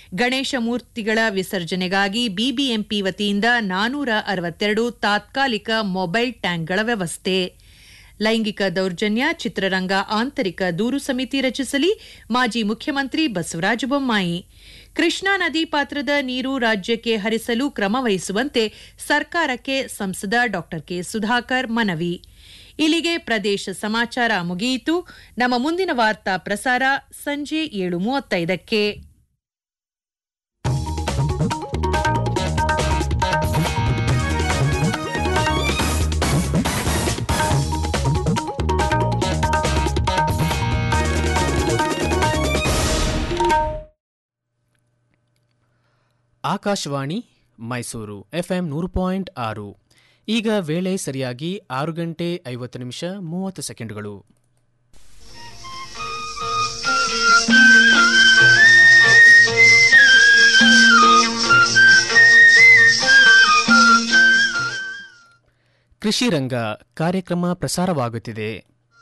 ಗಣೇಶ ಮೂರ್ತಿಗಳ ವಿಸರ್ಜನೆಗಾಗಿ ಬಿಬಿಎಂಪಿ ವತಿಯಿಂದ ನಾನೂರ ಅರವತ್ತೆರಡು ತಾತ್ಕಾಲಿಕ ಮೊಬೈಲ್ ಟ್ಯಾಂಕ್ಗಳ ವ್ಯವಸ್ಥೆ ಲೈಂಗಿಕ ದೌರ್ಜನ್ಯ ಚಿತ್ರರಂಗ ಆಂತರಿಕ ದೂರು ಸಮಿತಿ ರಚಿಸಲಿ ಮಾಜಿ ಮುಖ್ಯಮಂತ್ರಿ ಬಸವರಾಜ ಬೊಮ್ಮಾಯಿ ಕೃಷ್ಣಾ ನದಿ ಪಾತ್ರದ ನೀರು ರಾಜ್ಯಕ್ಕೆ ಹರಿಸಲು ಕ್ರಮ ವಹಿಸುವಂತೆ ಸರ್ಕಾರಕ್ಕೆ ಸಂಸದ ಡಾ ಕೆ ಸುಧಾಕರ್ ಮನವಿ ಇಲ್ಲಿಗೆ ಪ್ರದೇಶ ಸಮಾಚಾರ ಮುಗಿಯಿತು ನಮ್ಮ ಮುಂದಿನ ವಾರ್ತಾ ಪ್ರಸಾರ ಸಂಜೆ ಏಳು ಮೂವತ್ತೈದಕ್ಕೆ ಆಕಾಶವಾಣಿ ಮೈಸೂರು ಎಫ್ಎಂ ನೂರು ಪಾಯಿಂಟ್ ಆರು ಈಗ ವೇಳೆ ಸರಿಯಾಗಿ ಆರು ಗಂಟೆ ಐವತ್ತು ನಿಮಿಷ ಮೂವತ್ತು ಸೆಕೆಂಡ್ಗಳು ಕೃಷಿ ರಂಗ ಕಾರ್ಯಕ್ರಮ ಪ್ರಸಾರವಾಗುತ್ತಿದೆ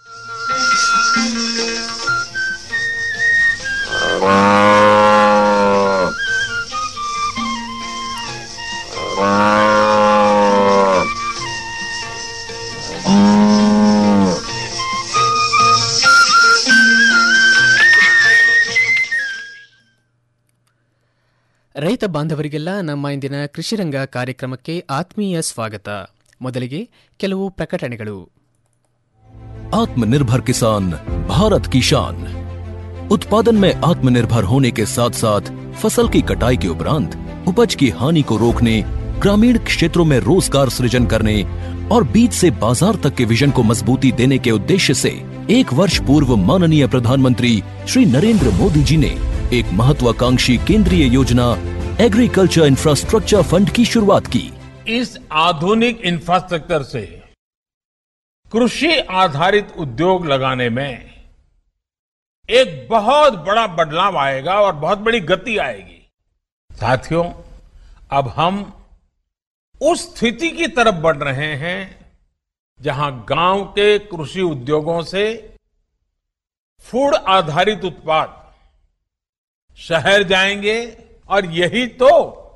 ರೈತ ಬಾಂಧವರಿಗೆಲ್ಲ ನಮ್ಮ ಇಂದಿನ ಕೃಷಿರಂಗ ಕಾರ್ಯಕ್ರಮಕ್ಕೆ ಆತ್ಮೀಯ ಸ್ವಾಗತ ಮೊದಲಿಗೆ ಕೆಲವು ಪ್ರಕಟಣೆಗಳು आत्मनिर्भर किसान भारत की शान उत्पादन में आत्मनिर्भर होने के साथ साथ फसल की कटाई के उपरांत उपज की हानि को रोकने ग्रामीण क्षेत्रों में रोजगार सृजन करने और बीज से बाजार तक के विजन को मजबूती देने के उद्देश्य से एक वर्ष पूर्व माननीय प्रधानमंत्री श्री नरेंद्र मोदी जी ने एक महत्वाकांक्षी केंद्रीय योजना एग्रीकल्चर इंफ्रास्ट्रक्चर फंड की शुरुआत की इस आधुनिक इंफ्रास्ट्रक्चर से कृषि आधारित उद्योग लगाने में एक बहुत बड़ा बदलाव आएगा और बहुत बड़ी गति आएगी साथियों अब हम उस स्थिति की तरफ बढ़ रहे हैं जहां गांव के कृषि उद्योगों से फूड आधारित उत्पाद शहर जाएंगे और यही तो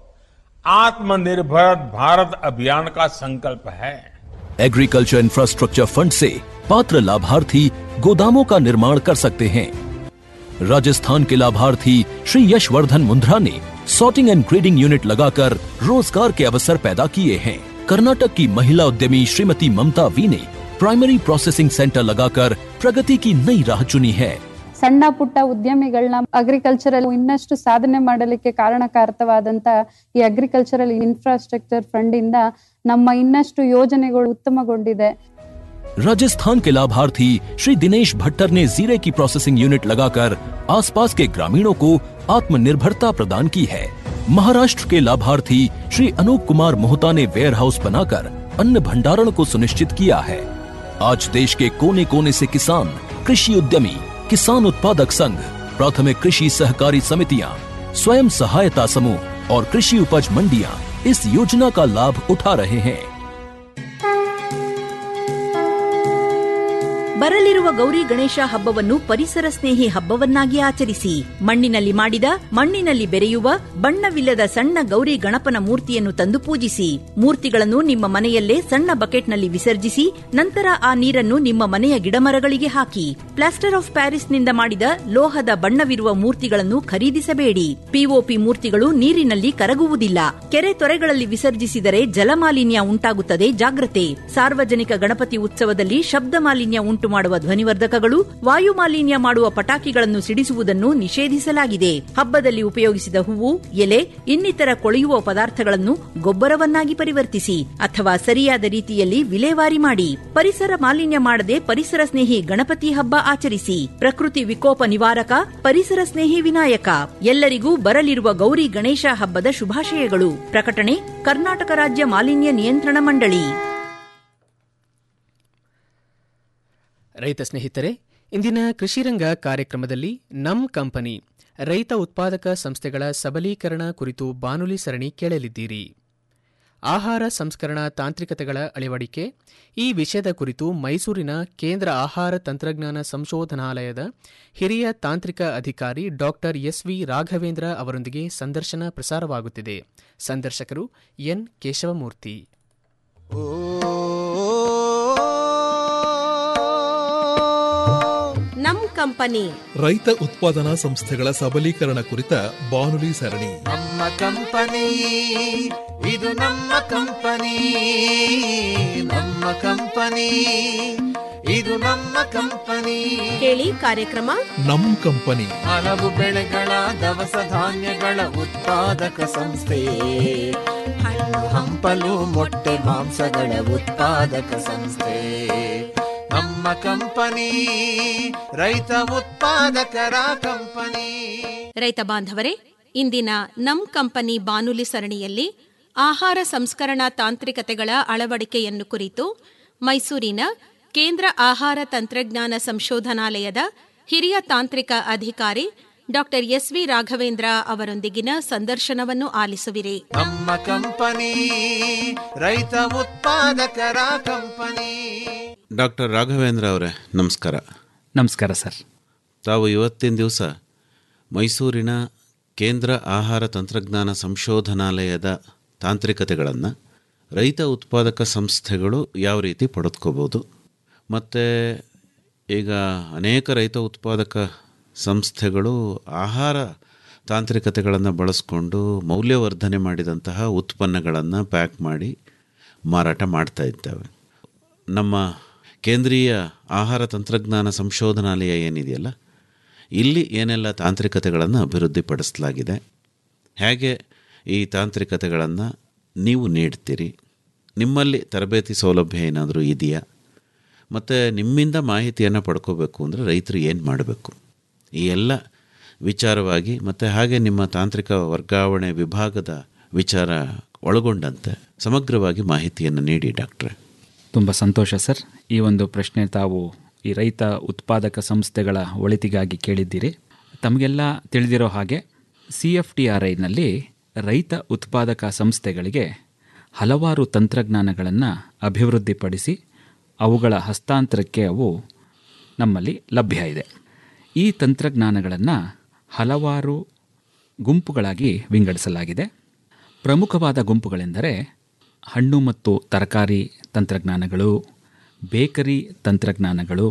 आत्मनिर्भर भारत अभियान का संकल्प है एग्रीकल्चर इंफ्रास्ट्रक्चर फंड से पात्र लाभार्थी गोदामों का निर्माण कर सकते हैं राजस्थान के लाभार्थी श्री यशवर्धन मुंद्रा ने सॉर्टिंग एंड ग्रेडिंग यूनिट लगाकर रोजगार के अवसर पैदा किए हैं कर्नाटक की महिला उद्यमी श्रीमती ममता वी ने प्राइमरी प्रोसेसिंग सेंटर लगाकर प्रगति की नई राह चुनी है ಸಣ್ಣ ಪುಟ್ಟ ಉದ್ಯಮಿಗಳನ್ನ ಅಗ್ರಿಕಲ್ಚರಲ್ ಇನ್ನಷ್ಟು ಸಾಧನೆ ಮಾಡಲಿಕ್ಕೆ ಕಾರಣಕಾರಕವಾದಂತ ಈ ಅಗ್ರಿಕಲ್ಚರಲ್ ಇನ್ಫ್ರಾಸ್ಟ್ರಕ್ಚರ್ ಫಂಡ್ ಇಂದ ನಮ್ಮ ಇನ್ನಷ್ಟು ಯೋಜನೆಗಳು ಉತ್ತಮಗೊಂಡಿದೆ राजस्थान के लाभार्थी श्री दिनेश भट्टर ने जीरे की प्रोसेसिंग यूनिट लगाकर आसपास के ग्रामीणों को आत्मनिर्भरता प्रदान की है महाराष्ट्र के लाभार्थी श्री अनूप कुमार मोहता ने वेयर हाउस बनाकर अन्न भंडारण को सुनिश्चित किया है आज देश के कोने कोने से किसान कृषि उद्यमी किसान उत्पादक संघ प्राथमिक कृषि सहकारी समितियां स्वयं सहायता समूह और कृषि उपज मंडियां इस योजना का लाभ उठा रहे हैं ಬರಲಿರುವ ಗೌರಿ ಗಣೇಶ ಹಬ್ಬವನ್ನು ಪರಿಸರ ಸ್ನೇಹಿ ಹಬ್ಬವನ್ನಾಗಿ ಆಚರಿಸಿ ಮಣ್ಣಿನಲ್ಲಿ ಮಾಡಿದ ಮಣ್ಣಿನಲ್ಲಿ ಬೆರೆಯುವ ಬಣ್ಣವಿಲ್ಲದ ಸಣ್ಣ ಗೌರಿ ಗಣಪನ ಮೂರ್ತಿಯನ್ನು ತಂದು ಪೂಜಿಸಿ ಮೂರ್ತಿಗಳನ್ನು ನಿಮ್ಮ ಮನೆಯಲ್ಲೇ ಸಣ್ಣ ಬಕೆಟ್ನಲ್ಲಿ ವಿಸರ್ಜಿಸಿ ನಂತರ ಆ ನೀರನ್ನು ನಿಮ್ಮ ಮನೆಯ ಗಿಡಮರಗಳಿಗೆ ಹಾಕಿ ಪ್ಲಾಸ್ಟರ್ ಆಫ್ ಪ್ಯಾರಿಸ್ನಿಂದ ಮಾಡಿದ ಲೋಹದ ಬಣ್ಣವಿರುವ ಮೂರ್ತಿಗಳನ್ನು ಖರೀದಿಸಬೇಡಿ ಪಿಒಪಿ ಮೂರ್ತಿಗಳು ನೀರಿನಲ್ಲಿ ಕರಗುವುದಿಲ್ಲ ಕೆರೆ ತೊರೆಗಳಲ್ಲಿ ವಿಸರ್ಜಿಸಿದರೆ ಜಲಮಾಲಿನ್ಯ ಉಂಟಾಗುತ್ತದೆ ಜಾಗ್ರತೆ ಸಾರ್ವಜನಿಕ ಗಣಪತಿ ಉತ್ಸವದಲ್ಲಿ ಶಬ್ದ ಮಾಲಿನ್ಯ ಉಂಟು ಮಾಡುವ ಧ್ವನಿವರ್ಧಕಗಳು ವಾಯು ಮಾಲಿನ್ಯ ಮಾಡುವ ಪಟಾಕಿಗಳನ್ನು ಸಿಡಿಸುವುದನ್ನು ನಿಷೇಧಿಸಲಾಗಿದೆ ಹಬ್ಬದಲ್ಲಿ ಉಪಯೋಗಿಸಿದ ಹೂವು ಎಲೆ ಇನ್ನಿತರ ಕೊಳೆಯುವ ಪದಾರ್ಥಗಳನ್ನು ಗೊಬ್ಬರವನ್ನಾಗಿ ಪರಿವರ್ತಿಸಿ ಅಥವಾ ಸರಿಯಾದ ರೀತಿಯಲ್ಲಿ ವಿಲೇವಾರಿ ಮಾಡಿ ಪರಿಸರ ಮಾಲಿನ್ಯ ಮಾಡದೆ ಪರಿಸರ ಸ್ನೇಹಿ ಗಣಪತಿ ಹಬ್ಬ ಆಚರಿಸಿ ಪ್ರಕೃತಿ ವಿಕೋಪ ನಿವಾರಕ ಪರಿಸರ ಸ್ನೇಹಿ ವಿನಾಯಕ ಎಲ್ಲರಿಗೂ ಬರಲಿರುವ ಗೌರಿ ಗಣೇಶ ಹಬ್ಬದ ಶುಭಾಶಯಗಳು ಪ್ರಕಟಣೆ ಕರ್ನಾಟಕ ರಾಜ್ಯ ಮಾಲಿನ್ಯ ನಿಯಂತ್ರಣ ಮಂಡಳಿ ರೈತ ಸ್ನೇಹಿತರೆ ಇಂದಿನ ಕೃಷಿರಂಗ ಕಾರ್ಯಕ್ರಮದಲ್ಲಿ ನಮ್ ಕಂಪನಿ ರೈತ ಉತ್ಪಾದಕ ಸಂಸ್ಥೆಗಳ ಸಬಲೀಕರಣ ಕುರಿತು ಬಾನುಲಿ ಸರಣಿ ಕೇಳಲಿದ್ದೀರಿ ಆಹಾರ ಸಂಸ್ಕರಣಾ ತಾಂತ್ರಿಕತೆಗಳ ಅಳವಡಿಕೆ ಈ ವಿಷಯದ ಕುರಿತು ಮೈಸೂರಿನ ಕೇಂದ್ರ ಆಹಾರ ತಂತ್ರಜ್ಞಾನ ಸಂಶೋಧನಾಲಯದ ಹಿರಿಯ ತಾಂತ್ರಿಕ ಅಧಿಕಾರಿ ಡಾಕ್ಟರ್ ಎಸ್ವಿ ರಾಘವೇಂದ್ರ ಅವರೊಂದಿಗೆ ಸಂದರ್ಶನ ಪ್ರಸಾರವಾಗುತ್ತಿದೆ ಸಂದರ್ಶಕರು ಎನ್ ಕೇಶವಮೂರ್ತಿ ನಮ್ ಕಂಪನಿ ರೈತ ಉತ್ಪಾದನಾ ಸಂಸ್ಥೆಗಳ ಸಬಲೀಕರಣ ಕುರಿತ ಬಾನುಲಿ ಸರಣಿ ನಮ್ಮ ಕಂಪನಿ ಇದು ನಮ್ಮ ಕಂಪನಿ ನಮ್ಮ ಕಂಪನಿ ಇದು ನಮ್ಮ ಕಂಪನಿ ಕೇಳಿ ಕಾರ್ಯಕ್ರಮ ನಮ್ ಕಂಪನಿ ಹಲವು ಬೆಳೆಗಳ ದವಸ ಧಾನ್ಯಗಳ ಉತ್ಪಾದಕ ಸಂಸ್ಥೆ ಹಣ್ಣು ಹಂಪಲು ಮೊಟ್ಟೆ ಮಾಂಸಗಳ ಉತ್ಪಾದಕ ಸಂಸ್ಥೆ ನಮ್ಮ ಕಂಪನಿ ರೈತ ಉತ್ಪಾದಕರ ಕಂಪನಿ ರೈತ ಬಾಂಧವರೇ ಇಂದಿನ ನಮ್ ಕಂಪನಿ ಬಾನುಲಿ ಸರಣಿಯಲ್ಲಿ ಆಹಾರ ಸಂಸ್ಕರಣಾ ತಾಂತ್ರಿಕತೆಗಳ ಅಳವಡಿಕೆಯನ್ನು ಕುರಿತು ಮೈಸೂರಿನ ಕೇಂದ್ರ ಆಹಾರ ತಂತ್ರಜ್ಞಾನ ಸಂಶೋಧನಾಲಯದ ಹಿರಿಯ ತಾಂತ್ರಿಕ ಅಧಿಕಾರಿ ಡಾಕ್ಟರ್ ಎಸ್ವಿ ರಾಘವೇಂದ್ರ ಅವರೊಂದಿಗಿನ ಸಂದರ್ಶನವನ್ನು ಆಲಿಸುವಿರಿ ನಮ್ಮ ಕಂಪನಿ ರೈತ ಉತ್ಪಾದಕರ ಕಂಪನಿ ಡಾಕ್ಟರ್ ರಾಘವೇಂದ್ರ ಅವರೇ ನಮಸ್ಕಾರ ನಮಸ್ಕಾರ ಸರ್ ತಾವು ಇವತ್ತಿನ ದಿವಸ ಮೈಸೂರಿನ ಕೇಂದ್ರ ಆಹಾರ ತಂತ್ರಜ್ಞಾನ ಸಂಶೋಧನಾಲಯದ ತಾಂತ್ರಿಕತೆಗಳನ್ನು ರೈತ ಉತ್ಪಾದಕ ಸಂಸ್ಥೆಗಳು ಯಾವ ರೀತಿ ಪಡೆದುಕೋಬೋದು ಮತ್ತು ಈಗ ಅನೇಕ ರೈತ ಉತ್ಪಾದಕ ಸಂಸ್ಥೆಗಳು ಆಹಾರ ತಾಂತ್ರಿಕತೆಗಳನ್ನು ಬಳಸ್ಕೊಂಡು ಮೌಲ್ಯವರ್ಧನೆ ಮಾಡಿದಂತಹ ಉತ್ಪನ್ನಗಳನ್ನು ಪ್ಯಾಕ್ ಮಾಡಿ ಮಾರಾಟ ಮಾಡ್ತಾ ಇದ್ದಾವೆ ನಮ್ಮ ಕೇಂದ್ರೀಯ ಆಹಾರ ತಂತ್ರಜ್ಞಾನ ಸಂಶೋಧನಾಲಯ ಏನಿದೆಯಲ್ಲ ಇಲ್ಲಿ ಏನೆಲ್ಲ ತಾಂತ್ರಿಕತೆಗಳನ್ನು ಅಭಿವೃದ್ಧಿಪಡಿಸಲಾಗಿದೆ ಹೇಗೆ ಈ ತಾಂತ್ರಿಕತೆಗಳನ್ನು ನೀವು ನೀಡ್ತೀರಿ ನಿಮ್ಮಲ್ಲಿ ತರಬೇತಿ ಸೌಲಭ್ಯ ಏನಾದರೂ ಇದೆಯಾ ಮತ್ತು ನಿಮ್ಮಿಂದ ಮಾಹಿತಿಯನ್ನು ಪಡ್ಕೋಬೇಕು ಅಂದರೆ ರೈತರು ಏನು ಮಾಡಬೇಕು ಈ ಎಲ್ಲ ವಿಚಾರವಾಗಿ ಮತ್ತು ಹಾಗೆ ನಿಮ್ಮ ತಾಂತ್ರಿಕ ವರ್ಗಾವಣೆ ವಿಭಾಗದ ವಿಚಾರ ಒಳಗೊಂಡಂತೆ ಸಮಗ್ರವಾಗಿ ಮಾಹಿತಿಯನ್ನು ನೀಡಿ ಡಾಕ್ಟ್ರೆ ತುಂಬ ಸಂತೋಷ ಸರ್ ಈ ಒಂದು ಪ್ರಶ್ನೆ ತಾವು ಈ ರೈತ ಉತ್ಪಾದಕ ಸಂಸ್ಥೆಗಳ ಒಳಿತಿಗಾಗಿ ಕೇಳಿದ್ದೀರಿ ತಮಗೆಲ್ಲ ತಿಳಿದಿರೋ ಹಾಗೆ ಸಿ ಎಫ್ ಟಿ ಆರ್ ಐನಲ್ಲಿ ರೈತ ಉತ್ಪಾದಕ ಸಂಸ್ಥೆಗಳಿಗೆ ಹಲವಾರು ತಂತ್ರಜ್ಞಾನಗಳನ್ನು ಅಭಿವೃದ್ಧಿಪಡಿಸಿ ಅವುಗಳ ಹಸ್ತಾಂತರಕ್ಕೆ ಅವು ನಮ್ಮಲ್ಲಿ ಲಭ್ಯ ಇದೆ ಈ ತಂತ್ರಜ್ಞಾನಗಳನ್ನು ಹಲವಾರು ಗುಂಪುಗಳಾಗಿ ವಿಂಗಡಿಸಲಾಗಿದೆ ಪ್ರಮುಖವಾದ ಗುಂಪುಗಳೆಂದರೆ ಹಣ್ಣು ಮತ್ತು ತರಕಾರಿ ತಂತ್ರಜ್ಞಾನಗಳು ಬೇಕರಿ ತಂತ್ರಜ್ಞಾನಗಳು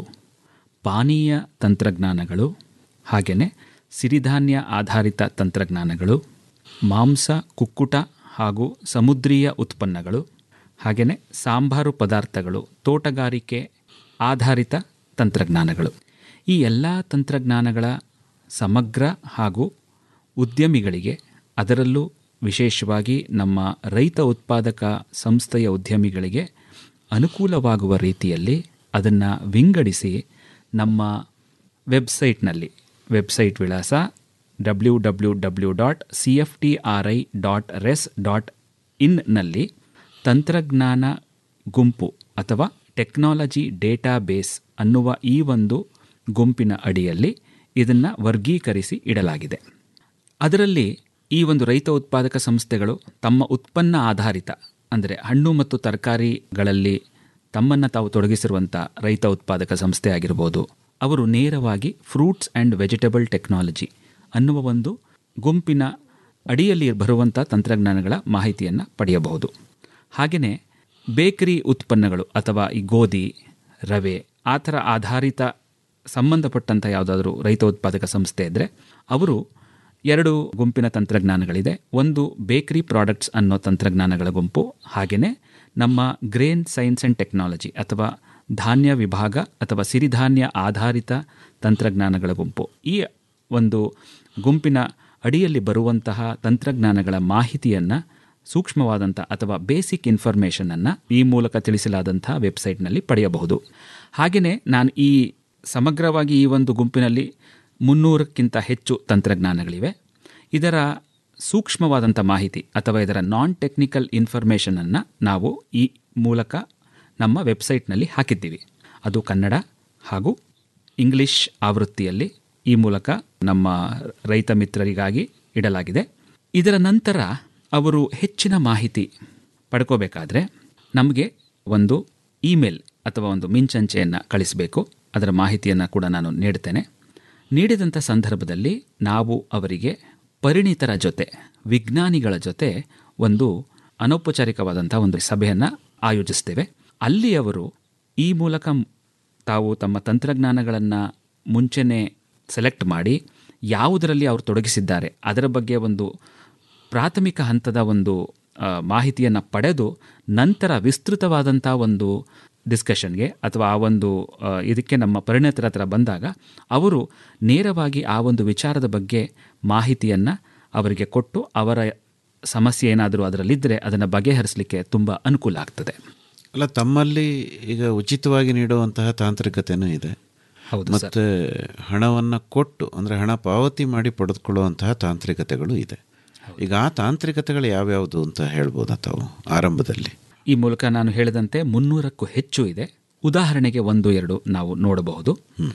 ಪಾನೀಯ ತಂತ್ರಜ್ಞಾನಗಳು ಹಾಗೆಯೇ ಸಿರಿಧಾನ್ಯ ಆಧಾರಿತ ತಂತ್ರಜ್ಞಾನಗಳು ಮಾಂಸ ಕುಕ್ಕುಟ ಹಾಗೂ ಸಮುದ್ರೀಯ ಉತ್ಪನ್ನಗಳು ಹಾಗೆಯೇ ಸಾಂಬಾರು ಪದಾರ್ಥಗಳು ತೋಟಗಾರಿಕೆ ಆಧಾರಿತ ತಂತ್ರಜ್ಞಾನಗಳು ಈ ಎಲ್ಲ ತಂತ್ರಜ್ಞಾನಗಳ ಸಮಗ್ರ ಹಾಗೂ ಉದ್ಯಮಿಗಳಿಗೆ ಅದರಲ್ಲೂ ವಿಶೇಷವಾಗಿ ನಮ್ಮ ರೈತ ಉತ್ಪಾದಕ ಸಂಸ್ಥೆಯ ಉದ್ಯಮಿಗಳಿಗೆ ಅನುಕೂಲವಾಗುವ ರೀತಿಯಲ್ಲಿ ಅದನ್ನು ವಿಂಗಡಿಸಿ ನಮ್ಮ ವೆಬ್ಸೈಟ್ನಲ್ಲಿ ವೆಬ್ಸೈಟ್ ವಿಳಾಸ W W W dot C F T R I dot res dot ಇನ್ನಲ್ಲಿ ತಂತ್ರಜ್ಞಾನ ಗುಂಪು ಅಥವಾ ಟೆಕ್ನಾಲಜಿ ಡೇಟಾ ಬೇಸ್ ಅನ್ನುವ ಈ ಒಂದು ಗುಂಪಿನ ಅಡಿಯಲ್ಲಿ ಇದನ್ನು ವರ್ಗೀಕರಿಸಿ ಇಡಲಾಗಿದೆ ಅದರಲ್ಲಿ ಈ ಒಂದು ರೈತ ಉತ್ಪಾದಕ ಸಂಸ್ಥೆಗಳು ತಮ್ಮ ಉತ್ಪನ್ನ ಆಧಾರಿತ ಅಂದರೆ ಹಣ್ಣು ಮತ್ತು ತರಕಾರಿಗಳಲ್ಲಿ ತಮ್ಮನ್ನು ತಾವು ತೊಡಗಿಸಿರುವಂಥ ರೈತ ಉತ್ಪಾದಕ ಸಂಸ್ಥೆ ಆಗಿರ್ಬೋದು ಅವರು ನೇರವಾಗಿ ಫ್ರೂಟ್ಸ್ ಆ್ಯಂಡ್ ವೆಜಿಟಬಲ್ ಟೆಕ್ನಾಲಜಿ ಅನ್ನುವ ಒಂದು ಗುಂಪಿನ ಅಡಿಯಲ್ಲಿ ಬರುವಂಥ ತಂತ್ರಜ್ಞಾನಗಳ ಮಾಹಿತಿಯನ್ನು ಪಡೆಯಬಹುದು ಹಾಗೆಯೇ ಬೇಕರಿ ಉತ್ಪನ್ನಗಳು ಅಥವಾ ಈ ಗೋಧಿ ರವೆ ಆ ಥರ ಆಧಾರಿತ ಸಂಬಂಧಪಟ್ಟಂಥ ಯಾವುದಾದ್ರೂ ರೈತ ಉತ್ಪಾದಕ ಸಂಸ್ಥೆ ಇದ್ದರೆ ಅವರು ಎರಡು ಗುಂಪಿನ ತಂತ್ರಜ್ಞಾನಗಳಿದೆ ಒಂದು ಬೇಕರಿ ಪ್ರಾಡಕ್ಟ್ಸ್ ಅನ್ನೋ ತಂತ್ರಜ್ಞಾನಗಳ ಗುಂಪು ಹಾಗೆಯೇ ನಮ್ಮ ಗ್ರೇನ್ ಸೈನ್ಸ್ ಆ್ಯಂಡ್ ಟೆಕ್ನಾಲಜಿ ಅಥವಾ ಧಾನ್ಯ ವಿಭಾಗ ಅಥವಾ ಸಿರಿಧಾನ್ಯ ಆಧಾರಿತ ತಂತ್ರಜ್ಞಾನಗಳ ಗುಂಪು ಈ ಒಂದು ಗುಂಪಿನ ಅಡಿಯಲ್ಲಿ ಬರುವಂತಹ ತಂತ್ರಜ್ಞಾನಗಳ ಮಾಹಿತಿಯನ್ನು ಸೂಕ್ಷ್ಮವಾದಂಥ ಅಥವಾ ಬೇಸಿಕ್ ಇನ್ಫಾರ್ಮೇಷನನ್ನು ಈ ಮೂಲಕ ತಿಳಿಸಲಾದಂಥ ವೆಬ್ಸೈಟ್ನಲ್ಲಿ ಪಡೆಯಬಹುದು ಹಾಗೆಯೇ ನಾನು ಈ ಸಮಗ್ರವಾಗಿ ಈ ಒಂದು ಗುಂಪಿನಲ್ಲಿ ಮುನ್ನೂರಕ್ಕಿಂತ ಹೆಚ್ಚು ತಂತ್ರಜ್ಞಾನಗಳಿವೆ ಇದರ ಸೂಕ್ಷ್ಮವಾದಂಥ ಮಾಹಿತಿ ಅಥವಾ ಇದರ ನಾನ್ ಟೆಕ್ನಿಕಲ್ ಇನ್ಫಾರ್ಮೇಷನನ್ನು ನಾವು ಈ ಮೂಲಕ ನಮ್ಮ ವೆಬ್ಸೈಟ್ನಲ್ಲಿ ಹಾಕಿದ್ದೀವಿ ಅದು ಕನ್ನಡ ಹಾಗೂ ಇಂಗ್ಲಿಷ್ ಆವೃತ್ತಿಯಲ್ಲಿ ಈ ಮೂಲಕ ನಮ್ಮ ರೈತ ಮಿತ್ರರಿಗಾಗಿ ಇಡಲಾಗಿದೆ ಇದರ ನಂತರ ಅವರು ಹೆಚ್ಚಿನ ಮಾಹಿತಿ ಪಡ್ಕೋಬೇಕಾದ್ರೆ ನಮಗೆ ಒಂದು ಇಮೇಲ್ ಅಥವಾ ಒಂದು ಮಿಂಚಂಚೆಯನ್ನು ಕಳಿಸಬೇಕು ಅದರ ಮಾಹಿತಿಯನ್ನು ಕೂಡ ನಾನು ನೀಡ್ತೇನೆ ನೀಡಿದಂಥ ಸಂದರ್ಭದಲ್ಲಿ ನಾವು ಅವರಿಗೆ ಪರಿಣಿತರ ಜೊತೆ ವಿಜ್ಞಾನಿಗಳ ಜೊತೆ ಒಂದು ಅನೌಪಚಾರಿಕವಾದಂಥ ಒಂದು ಸಭೆಯನ್ನು ಆಯೋಜಿಸ್ತೇವೆ ಅಲ್ಲಿ ಅವರು ಈ ಮೂಲಕ ತಾವು ತಮ್ಮ ತಂತ್ರಜ್ಞಾನಗಳನ್ನು ಮುಂಚೆನೇ ಸೆಲೆಕ್ಟ್ ಮಾಡಿ ಯಾವುದರಲ್ಲಿ ಅವರು ತೊಡಗಿಸಿದ್ದಾರೆ ಅದರ ಬಗ್ಗೆ ಒಂದು ಪ್ರಾಥಮಿಕ ಹಂತದ ಒಂದು ಮಾಹಿತಿಯನ್ನು ಪಡೆದು ನಂತರ ವಿಸ್ತೃತವಾದಂಥ ಒಂದು ಡಿಸ್ಕಷನ್ಗೆ ಅಥವಾ ಆ ಒಂದು ಆ, ಇದಕ್ಕೆ ನಮ್ಮ ಪರಿಣಿತರ ಹತ್ರ ಬಂದಾಗ ಅವರು ನೇರವಾಗಿ ಆ ಒಂದು ವಿಚಾರದ ಬಗ್ಗೆ ಮಾಹಿತಿಯನ್ನು ಅವರಿಗೆ ಕೊಟ್ಟು ಅವರ ಸಮಸ್ಯೆ ಏನಾದರೂ ಅದರಲ್ಲಿದ್ದರೆ ಅದನ್ನು ಬಗೆಹರಿಸಲಿಕ್ಕೆ ತುಂಬ ಅನುಕೂಲ ಆಗ್ತದೆ ಅಲ್ಲ ತಮ್ಮಲ್ಲಿ ಈಗ ಉಚಿತವಾಗಿ ನೀಡುವಂತಹ ತಾಂತ್ರಿಕತೆನೂ ಇದೆ ಹೌದು ಸರ್. ಮತ್ತೆ ಹಣವನ್ನು ಕೊಟ್ಟು ಅಂದರೆ ಹಣ ಪಾವತಿ ಮಾಡಿ ಪಡೆದುಕೊಳ್ಳುವಂತಹ ತಾಂತ್ರಿಕತೆಗಳು ಇದೆ ಈಗ ಆ ತಾಂತ್ರಿಕತೆಗಳು ಯಾವ್ಯಾವುದು ಅಂತ ಹೇಳ್ಬೋದಾ ತಾವು ಆರಂಭದಲ್ಲಿ ಈ ಮೂಲಕ ನಾನು ಹೇಳಿದಂತೆ ಮುನ್ನೂರಕ್ಕೂ ಹೆಚ್ಚು ಇದೆ ಉದಾಹರಣೆಗೆ ಒಂದು ಎರಡು ನಾವು ನೋಡಬಹುದು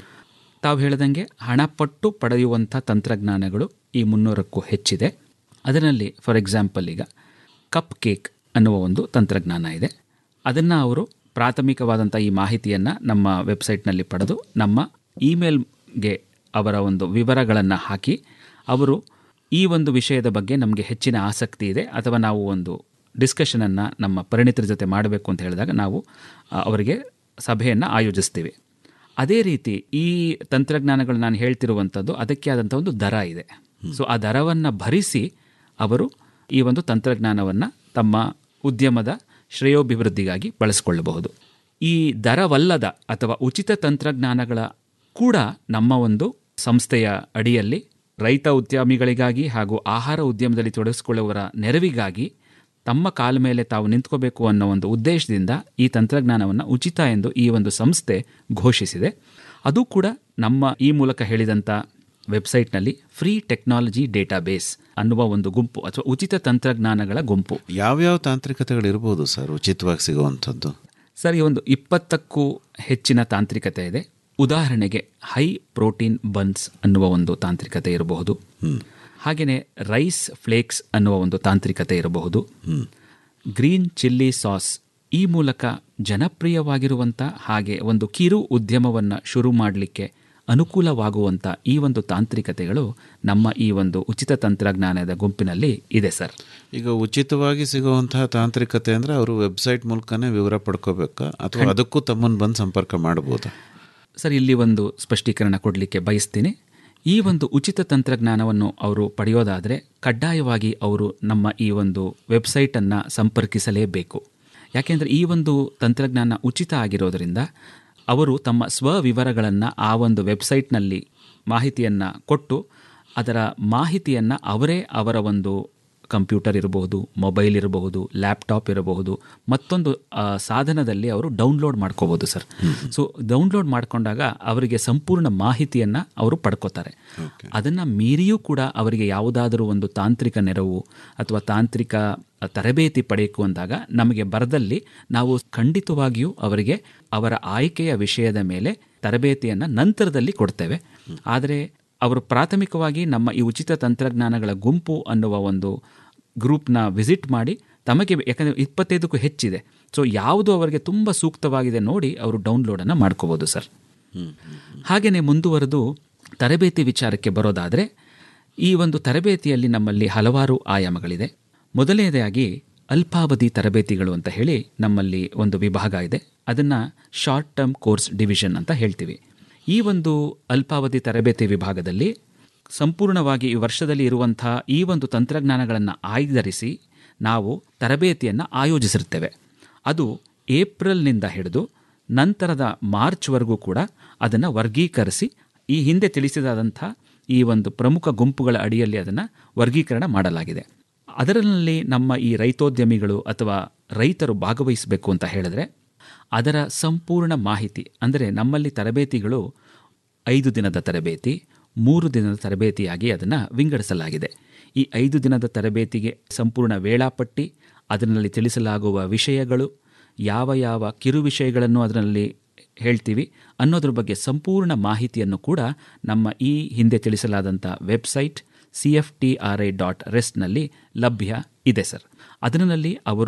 ತಾವು ಹೇಳಿದಂಗೆ ಹಣಪಟ್ಟು ಪಡೆಯುವಂಥ ತಂತ್ರಜ್ಞಾನಗಳು ಈ ಮುನ್ನೂರಕ್ಕೂ ಹೆಚ್ಚಿದೆ ಅದರಲ್ಲಿ ಫಾರ್ ಎಕ್ಸಾಂಪಲ್ ಈಗ ಕಪ್ ಕೇಕ್ ಅನ್ನುವ ಒಂದು ತಂತ್ರಜ್ಞಾನ ಇದೆ ಅದನ್ನು ಅವರು ಪ್ರಾಥಮಿಕವಾದಂಥ ಈ ಮಾಹಿತಿಯನ್ನು ನಮ್ಮ ವೆಬ್ಸೈಟ್ನಲ್ಲಿ ಪಡೆದು ನಮ್ಮ ಇಮೇಲ್ಗೆ ಅವರ ಒಂದು ವಿವರಗಳನ್ನು ಹಾಕಿ ಅವರು ಈ ಒಂದು ವಿಷಯದ ಬಗ್ಗೆ ನಮಗೆ ಹೆಚ್ಚಿನ ಆಸಕ್ತಿ ಇದೆ ಅಥವಾ ನಾವು ಒಂದು ಡಿಸ್ಕಷನನ್ನು ನಮ್ಮ ಪರಿಣಿತರ ಜೊತೆ ಮಾಡಬೇಕು ಅಂತ ಹೇಳಿದಾಗ ನಾವು ಆ, ಅವರಿಗೆ ಸಭೆಯನ್ನು ಆಯೋಜಿಸ್ತೀವಿ ಅದೇ ರೀತಿ ಈ ತಂತ್ರಜ್ಞಾನಗಳು ನಾನು ಹೇಳ್ತಿರುವಂಥದ್ದು ಅದಕ್ಕೆ ಆದಂಥ ಒಂದು ದರ ಇದೆ ಸೊ ಆ ದರವನ್ನು ಭರಿಸಿ ಅವರು ಈ ಒಂದು ತಂತ್ರಜ್ಞಾನವನ್ನು ತಮ್ಮ ಉದ್ಯಮದ ಶ್ರೇಯೋಭಿವೃದ್ಧಿಗಾಗಿ ಬಳಸಿಕೊಳ್ಳಬಹುದು ಈ ದರವಲ್ಲದ ಅಥವಾ ಉಚಿತ ತಂತ್ರಜ್ಞಾನಗಳ ಕೂಡ ನಮ್ಮ ಒಂದು ಸಂಸ್ಥೆಯ ಅಡಿಯಲ್ಲಿ ರೈತ ಉದ್ಯಮಿಗಳಿಗಾಗಿ ಹಾಗೂ ಆಹಾರ ಉದ್ಯಮದಲ್ಲಿ ತೊಡಗಿಸಿಕೊಳ್ಳುವವರ ನೆರವಿಗಾಗಿ ತಮ್ಮ ಕಾಲ ಮೇಲೆ ತಾವು ನಿಂತ್ಕೋಬೇಕು ಅನ್ನೋ ಒಂದು ಉದ್ದೇಶದಿಂದ ಈ ತಂತ್ರಜ್ಞಾನವನ್ನು ಉಚಿತ ಎಂದು ಈ ಒಂದು ಸಂಸ್ಥೆ ಘೋಷಿಸಿದೆ ಅದು ಕೂಡ ನಮ್ಮ ಈ ಮೂಲಕ ಹೇಳಿದಂಥ ವೆಬ್ಸೈಟ್ನಲ್ಲಿ ಫ್ರೀ ಟೆಕ್ನಾಲಜಿ ಡೇಟಾಬೇಸ್ ಅನ್ನುವ ಒಂದು ಗುಂಪು ಅಥವಾ ಉಚಿತ ತಂತ್ರಜ್ಞಾನಗಳ ಗುಂಪು ಯಾವ್ಯಾವ ತಾಂತ್ರಿಕತೆಗಳು ಇರ್ಬೋದು ಸರ್ ಉಚಿತವಾಗಿ ಸಿಗುವಂಥದ್ದು ಸರ್ ಈ ಒಂದು ಇಪ್ಪತ್ತಕ್ಕೂ ಹೆಚ್ಚಿನ ತಾಂತ್ರಿಕತೆ ಇದೆ ಉದಾಹರಣೆಗೆ ಹೈ ಪ್ರೋಟೀನ್ ಬನ್ಸ್ ಅನ್ನುವ ಒಂದು ತಾಂತ್ರಿಕತೆ ಇರಬಹುದು ಹಾಗೆಯೇ ರೈಸ್ ಫ್ಲೇಕ್ಸ್ ಅನ್ನುವ ಒಂದು ತಾಂತ್ರಿಕತೆ ಇರಬಹುದು ಗ್ರೀನ್ ಚಿಲ್ಲಿ ಸಾಸ್ ಈ ಮೂಲಕ ಜನಪ್ರಿಯವಾಗಿರುವಂಥ ಹಾಗೆ ಒಂದು ಕಿರು ಉದ್ಯಮವನ್ನು ಶುರು ಮಾಡಲಿಕ್ಕೆ ಅನುಕೂಲವಾಗುವಂಥ ಈ ಒಂದು ತಾಂತ್ರಿಕತೆಗಳು ನಮ್ಮ ಈ ಒಂದು ಉಚಿತ ತಂತ್ರಜ್ಞಾನದ ಗುಂಪಿನಲ್ಲಿ ಇದೆ ಸರ್ ಈಗ ಉಚಿತವಾಗಿ ಸಿಗುವಂತಹ ತಾಂತ್ರಿಕತೆ ಅಂದರೆ ಅವರು ವೆಬ್ಸೈಟ್ ಮೂಲಕನೇ ವಿವರ ಪಡ್ಕೋಬೇಕಾ ಅಥವಾ ಅದಕ್ಕೂ ತಮ್ಮನ್ನು ಬಂದು ಸಂಪರ್ಕ ಮಾಡ್ಬೋದಾ ಸರ್ ಇಲ್ಲಿ ಒಂದು ಸ್ಪಷ್ಟೀಕರಣ ಕೊಡಲಿಕ್ಕೆ ಬಯಸ್ತೀನಿ ಈ ಒಂದು ಉಚಿತ ತಂತ್ರಜ್ಞಾನವನ್ನು ಅವರು ಪಡೆಯೋದಾದರೆ ಕಡ್ಡಾಯವಾಗಿ ಅವರು ನಮ್ಮ ಈ ಒಂದು ವೆಬ್ಸೈಟನ್ನು ಸಂಪರ್ಕಿಸಲೇಬೇಕು ಯಾಕೆಂದರೆ ಈ ಒಂದು ತಂತ್ರಜ್ಞಾನ ಉಚಿತ ಆಗಿರೋದರಿಂದ ಅವರು ತಮ್ಮ ಸ್ವವಿವರಗಳನ್ನು ಆ ಒಂದು ವೆಬ್ಸೈಟ್ನಲ್ಲಿ ಮಾಹಿತಿಯನ್ನು ಕೊಟ್ಟು ಅದರ ಮಾಹಿತಿಯನ್ನು ಅವರೇ ಅವರ ಒಂದು ಕಂಪ್ಯೂಟರ್ ಇರಬಹುದು ಮೊಬೈಲ್ ಇರಬಹುದು ಲ್ಯಾಪ್ಟಾಪ್ ಇರಬಹುದು ಮತ್ತೊಂದು ಆ, ಸಾಧನದಲ್ಲಿ ಅವರು ಡೌನ್ಲೋಡ್ ಮಾಡ್ಕೋಬೋದು ಸರ್ ಸೊ ಡೌನ್ಲೋಡ್ ಮಾಡಿಕೊಂಡಾಗ ಅವರಿಗೆ ಸಂಪೂರ್ಣ ಮಾಹಿತಿಯನ್ನು ಅವರು ಪಡ್ಕೋತಾರೆ ಅದನ್ನು ಮೀರಿಯೂ ಕೂಡ ಅವರಿಗೆ ಯಾವುದಾದರೂ ಒಂದು ತಾಂತ್ರಿಕ ನೆರವು ಅಥವಾ ತಾಂತ್ರಿಕ ತರಬೇತಿ ಪಡೆಯಕು ಅಂದಾಗ ನಮಗೆ ಬರದಲ್ಲಿ ನಾವು ಖಂಡಿತವಾಗಿಯೂ ಅವರಿಗೆ ಅವರ ಆಯ್ಕೆಯ ವಿಷಯದ ಮೇಲೆ ತರಬೇತಿಯನ್ನು ನಂತರದಲ್ಲಿ ಕೊಡ್ತೇವೆ ಆದರೆ ಅವರು ಪ್ರಾಥಮಿಕವಾಗಿ ನಮ್ಮ ಈ ಉಚಿತ ತಂತ್ರಜ್ಞಾನಗಳ ಗುಂಪು ಅನ್ನುವ ಒಂದು ಗ್ರೂಪ್ನ ವಿಸಿಟ್ ಮಾಡಿ ತಮಗೆ ಯಾಕಂದರೆ ಇಪ್ಪತ್ತೈದಕ್ಕೂ ಹೆಚ್ಚಿದೆ ಸೊ ಯಾವುದು ಅವರಿಗೆ ತುಂಬ ಸೂಕ್ತವಾಗಿದೆ ನೋಡಿ ಅವರು ಡೌನ್ಲೋಡನ್ನು ಮಾಡ್ಕೋಬೋದು ಸರ್ ಹಾಗೆಯೇ ಮುಂದುವರೆದು ತರಬೇತಿ ವಿಚಾರಕ್ಕೆ ಬರೋದಾದರೆ ಈ ಒಂದು ತರಬೇತಿಯಲ್ಲಿ ನಮ್ಮಲ್ಲಿ ಹಲವಾರು ಆಯಾಮಗಳಿದೆ ಮೊದಲನೇದಾಗಿ ಅಲ್ಪಾವಧಿ ತರಬೇತಿಗಳು ಅಂತ ಹೇಳಿ ನಮ್ಮಲ್ಲಿ ಒಂದು ವಿಭಾಗ ಇದೆ ಅದನ್ನು ಶಾರ್ಟ್ ಟರ್ಮ್ ಕೋರ್ಸ್ ಡಿವಿಷನ್ ಅಂತ ಹೇಳ್ತೀವಿ ಈ ಒಂದು ಅಲ್ಪಾವಧಿ ತರಬೇತಿ ವಿಭಾಗದಲ್ಲಿ ಸಂಪೂರ್ಣವಾಗಿ ಈ ವರ್ಷದಲ್ಲಿ ಇರುವಂಥ ಈ ಒಂದು ತಂತ್ರಜ್ಞಾನಗಳನ್ನು ಆಧರಿಸಿ ನಾವು ತರಬೇತಿಯನ್ನು ಆಯೋಜಿಸಿರ್ತೇವೆ ಅದು ಏಪ್ರಿಲ್ನಿಂದ ಹಿಡಿದು ನಂತರದ ಮಾರ್ಚ್ವರೆಗೂ ಕೂಡ ಅದನ್ನು ವರ್ಗೀಕರಿಸಿ ಈ ಹಿಂದೆ ತಿಳಿಸಿದಾದಂಥ ಈ ಒಂದು ಪ್ರಮುಖ ಗುಂಪುಗಳ ಅಡಿಯಲ್ಲಿ ಅದನ್ನು ವರ್ಗೀಕರಣ ಮಾಡಲಾಗಿದೆ ಅದರಲ್ಲಿ ನಮ್ಮ ಈ ರೈತೋದ್ಯಮಿಗಳು ಅಥವಾ ರೈತರು ಭಾಗವಹಿಸಬೇಕು ಅಂತ ಹೇಳಿದ್ರೆ ಅದರ ಸಂಪೂರ್ಣ ಮಾಹಿತಿ ಅಂದರೆ ನಮ್ಮಲ್ಲಿ ತರಬೇತಿಗಳು ಐದು ದಿನದ ತರಬೇತಿ ಮೂರು ದಿನದ ತರಬೇತಿಯಾಗಿ ಅದನ್ನು ವಿಂಗಡಿಸಲಾಗಿದೆ ಈ ಐದು ದಿನದ ತರಬೇತಿಗೆ ಸಂಪೂರ್ಣ ವೇಳಾಪಟ್ಟಿ ಅದರಲ್ಲಿ ತಿಳಿಸಲಾಗುವ ವಿಷಯಗಳು ಯಾವ ಯಾವ ಕಿರು ವಿಷಯಗಳನ್ನು ಅದರಲ್ಲಿ ಹೇಳ್ತೀವಿ ಅನ್ನೋದ್ರ ಬಗ್ಗೆ ಸಂಪೂರ್ಣ ಮಾಹಿತಿಯನ್ನು ಕೂಡ ನಮ್ಮ ಈ ಹಿಂದೆ ತಿಳಿಸಲಾದಂಥ website C F T R I dot ರೆಸ್ಟ್ನಲ್ಲಿ ಲಭ್ಯ ಇದೆ ಸರ್ ಅದರಲ್ಲಿ ಅವರು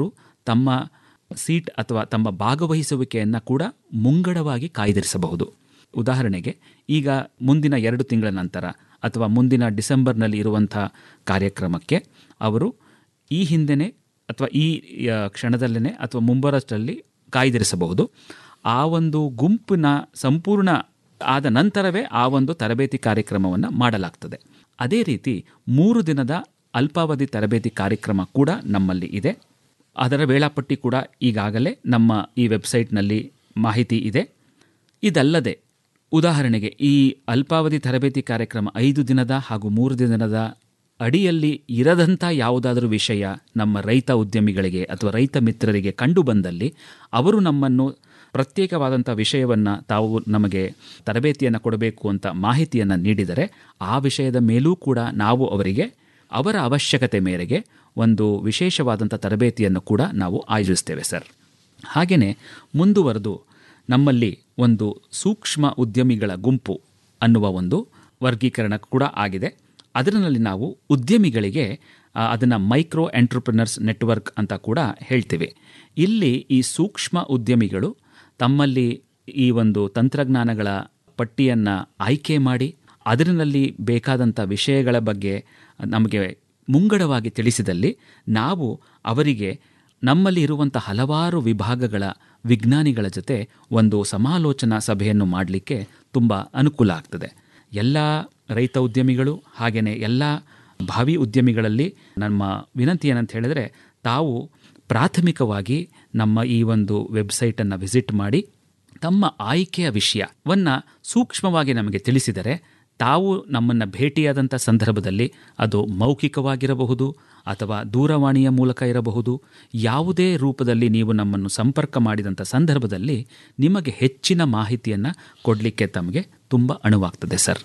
ತಮ್ಮ ಸೀಟ್ ಅಥವಾ ತಮ್ಮ ಭಾಗವಹಿಸುವಿಕೆಯನ್ನು ಕೂಡ ಮುಂಗಡವಾಗಿ ಕಾಯ್ದಿರಿಸಬಹುದು ಉದಾಹರಣೆಗೆ ಈಗ ಮುಂದಿನ ಎರಡು ತಿಂಗಳ ನಂತರ ಅಥವಾ ಮುಂದಿನ ಡಿಸೆಂಬರ್ನಲ್ಲಿ ಇರುವಂಥ ಕಾರ್ಯಕ್ರಮಕ್ಕೆ ಅವರು ಈ ಹಿಂದೆನೇ ಅಥವಾ ಈ ಆ, ಕ್ಷಣದಲ್ಲೇ ಅಥವಾ ಮುಂಬರಷ್ಟರಲ್ಲಿ ಕಾಯ್ದಿರಿಸಬಹುದು ಆ ಒಂದು ಗುಂಪಿನ ಸಂಪೂರ್ಣ ಆದ ನಂತರವೇ ಆ ಒಂದು ತರಬೇತಿ ಕಾರ್ಯಕ್ರಮವನ್ನು ಮಾಡಲಾಗ್ತದೆ ಅದೇ ರೀತಿ ಮೂರು ದಿನದ ಅಲ್ಪಾವಧಿ ತರಬೇತಿ ಕಾರ್ಯಕ್ರಮ ಕೂಡ ನಮ್ಮಲ್ಲಿ ಇದೆ ಅದರ ವೇಳಾಪಟ್ಟಿ ಕೂಡ ಈಗಾಗಲೇ ನಮ್ಮ ಈ ವೆಬ್ಸೈಟ್ನಲ್ಲಿ ಮಾಹಿತಿ ಇದೆ ಇದಲ್ಲದೆ ಉದಾಹರಣೆಗೆ ಈ ಅಲ್ಪಾವಧಿ ತರಬೇತಿ ಕಾರ್ಯಕ್ರಮ ಐದು ದಿನದ ಹಾಗೂ ಮೂರು ದಿನದ ಅಡಿಯಲ್ಲಿ ಇರದಂಥ ಯಾವುದಾದರೂ ವಿಷಯ ನಮ್ಮ ರೈತ ಉದ್ಯಮಿಗಳಿಗೆ ಅಥವಾ ರೈತ ಮಿತ್ರರಿಗೆ ಕಂಡು ಬಂದಲ್ಲಿ ಅವರು ನಮ್ಮನ್ನು ಪ್ರತ್ಯೇಕವಾದಂಥ ವಿಷಯವನ್ನು ತಾವು ನಮಗೆ ತರಬೇತಿಯನ್ನು ಕೊಡಬೇಕು ಅಂತ ಮಾಹಿತಿಯನ್ನು ನೀಡಿದರೆ ಆ ವಿಷಯದ ಮೇಲೂ ಕೂಡ ನಾವು ಅವರಿಗೆ ಅವರ ಅವಶ್ಯಕತೆ ಮೇರೆಗೆ ಒಂದು ವಿಶೇಷವಾದಂಥ ತರಬೇತಿಯನ್ನು ಕೂಡ ನಾವು ಆಯೋಜಿಸ್ತೇವೆ ಸರ್ ಹಾಗೆಯೇ ಮುಂದುವರೆದು ನಮ್ಮಲ್ಲಿ ಒಂದು ಸೂಕ್ಷ್ಮ ಉದ್ಯಮಿಗಳ ಗುಂಪು ಅನ್ನುವ ಒಂದು ವರ್ಗೀಕರಣ ಕೂಡ ಆಗಿದೆ ಅದರಲ್ಲಿ ನಾವು ಉದ್ಯಮಿಗಳಿಗೆ ಅದನ್ನು ಮೈಕ್ರೋ ಎಂಟ್ರಪ್ರಿನರ್ಸ್ ನೆಟ್ವರ್ಕ್ ಅಂತ ಕೂಡ ಹೇಳ್ತೀವಿ ಇಲ್ಲಿ ಈ ಸೂಕ್ಷ್ಮ ಉದ್ಯಮಿಗಳು ತಮ್ಮಲ್ಲಿ ಈ ಒಂದು ತಂತ್ರಜ್ಞಾನಗಳ ಪಟ್ಟಿಯನ್ನು ಆಯ್ಕೆ ಮಾಡಿ ಅದರಲ್ಲಿ ಬೇಕಾದಂಥ ವಿಷಯಗಳ ಬಗ್ಗೆ ನಮಗೆ ಮುಂಗಡವಾಗಿ ತಿಳಿಸಿದಲ್ಲಿ ನಾವು ಅವರಿಗೆ ನಮ್ಮಲ್ಲಿ ಇರುವಂಥ ಹಲವಾರು ವಿಭಾಗಗಳ ವಿಜ್ಞಾನಿಗಳ ಜೊತೆ ಒಂದು ಸಮಾಲೋಚನಾ ಸಭೆಯನ್ನು ಮಾಡಲಿಕ್ಕೆ ತುಂಬ ಅನುಕೂಲ ಆಗ್ತದೆ ಎಲ್ಲ ರೈತ ಉದ್ಯಮಿಗಳು ಹಾಗೆಯೇ ಎಲ್ಲ ಭಾವಿ ಉದ್ಯಮಿಗಳಲ್ಲಿ ನಮ್ಮ ವಿನಂತಿ ಏನಂತ ಹೇಳಿದರೆ ತಾವು ಪ್ರಾಥಮಿಕವಾಗಿ ನಮ್ಮ ಈ ಒಂದು ವೆಬ್ಸೈಟನ್ನು ವಿಸಿಟ್ ಮಾಡಿ ತಮ್ಮ ಆಯ್ಕೆಯ ವಿಷಯವನ್ನು ಸೂಕ್ಷ್ಮವಾಗಿ ನಮಗೆ ತಿಳಿಸಿದರೆ ತಾವು ನಮ್ಮನ್ನು ಭೇಟಿಯಾದಂಥ ಸಂದರ್ಭದಲ್ಲಿ ಅದು ಮೌಖಿಕವಾಗಿರಬಹುದು ಅಥವಾ ದೂರವಾಣಿಯ ಮೂಲಕ ಇರಬಹುದು ಯಾವುದೇ ರೂಪದಲ್ಲಿ ನೀವು ನಮ್ಮನ್ನು ಸಂಪರ್ಕ ಮಾಡಿದಂಥ ಸಂದರ್ಭದಲ್ಲಿ ನಿಮಗೆ ಹೆಚ್ಚಿನ ಮಾಹಿತಿಯನ್ನು ಕೊಡಲಿಕ್ಕೆ ತಮಗೆ ತುಂಬ ಅಣುವಾಗ್ತದೆ ಸರ್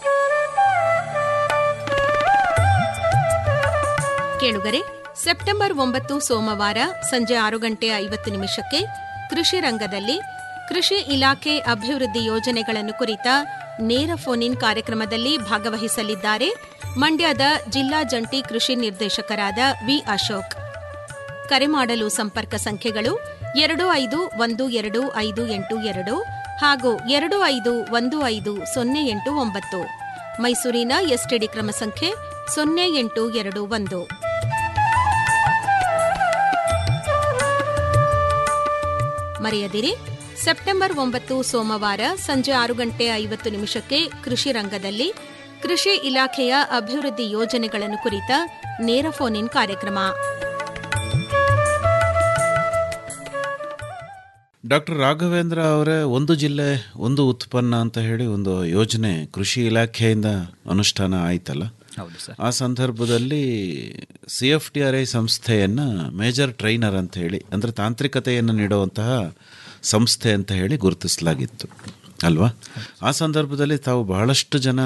ಕೇಳುಗರೆ ಸೆಪ್ಟೆಂಬರ್ ಒಂಬತ್ತು ಸೋಮವಾರ ಸಂಜೆ ಆರು ಗಂಟೆ ಐವತ್ತು ನಿಮಿಷಕ್ಕೆ ಕೃಷಿ ರಂಗದಲ್ಲಿ ಕೃಷಿ ಇಲಾಖೆ ಅಭಿವೃದ್ಧಿ ಯೋಜನೆಗಳನ್ನು ಕುರಿತ ನೇರ ಫೋನ್ ಇನ್ ಕಾರ್ಯಕ್ರಮದಲ್ಲಿ ಭಾಗವಹಿಸಲಿದ್ದಾರೆ ಮಂಡ್ಯದ ಜಿಲ್ಲಾ ಜಂಟಿ ಕೃಷಿ ನಿರ್ದೇಶಕರಾದ ವಿ ಅಶೋಕ್ ಕರೆ ಮಾಡಲು ಸಂಪರ್ಕ ಸಂಖ್ಯೆಗಳು ಎರಡು ಐದು ಒಂದು ಎರಡು ಐದು ಎಂಟು ಎರಡು ಹಾಗೂ ಎರಡು ಐದು ಒಂದು ಐದು ಸೊನ್ನೆ ಎಂಟು ಒಂಬತ್ತು ಮೈಸೂರಿನ ಎಸ್ಟಿಡಿ ಕ್ರಮ ಸಂಖ್ಯೆ ಸೊನ್ನೆ ಎಂಟು ಎರಡು ಒಂದು ಮರೆಯದಿರಿ ಸೆಪ್ಟೆಂಬರ್ ಒಂಬತ್ತು ಸೋಮವಾರ ಸಂಜೆ ಆರು ಗಂಟೆ ಐವತ್ತು ನಿಮಿಷಕ್ಕೆ ಕೃಷಿ ರಂಗದಲ್ಲಿ ಕೃಷಿ ಇಲಾಖೆಯ ಅಭಿವೃದ್ಧಿ ಯೋಜನೆಗಳನ್ನು ಕುರಿತ ನೇರ ಫೋನ್ ಇನ್ ಕಾರ್ಯಕ್ರಮ ಡಾಕ್ಟರ್ ರಾಘವೇಂದ್ರ ಅವರೇ ಒಂದು ಜಿಲ್ಲೆ ಒಂದು ಉತ್ಪನ್ನ ಅಂತ ಹೇಳಿ ಒಂದು ಯೋಜನೆ ಕೃಷಿ ಇಲಾಖೆಯಿಂದ ಅನುಷ್ಠಾನ ಆಯ್ತಲ್ಲ ಹೌದು ಸರ್ ಆ ಸಂದರ್ಭದಲ್ಲಿ C F T R I ಸಂಸ್ಥೆಯನ್ನು ಮೇಜರ್ ಟ್ರೈನರ್ ಅಂತ ಹೇಳಿ ಅಂದರೆ ತಾಂತ್ರಿಕತೆಯನ್ನು ನೀಡುವಂತಹ ಸಂಸ್ಥೆ ಅಂತ ಹೇಳಿ ಗುರುತಿಸಲಾಗಿತ್ತು ಅಲ್ವಾ ಆ ಸಂದರ್ಭದಲ್ಲಿ ತಾವು ಬಹಳಷ್ಟು ಜನ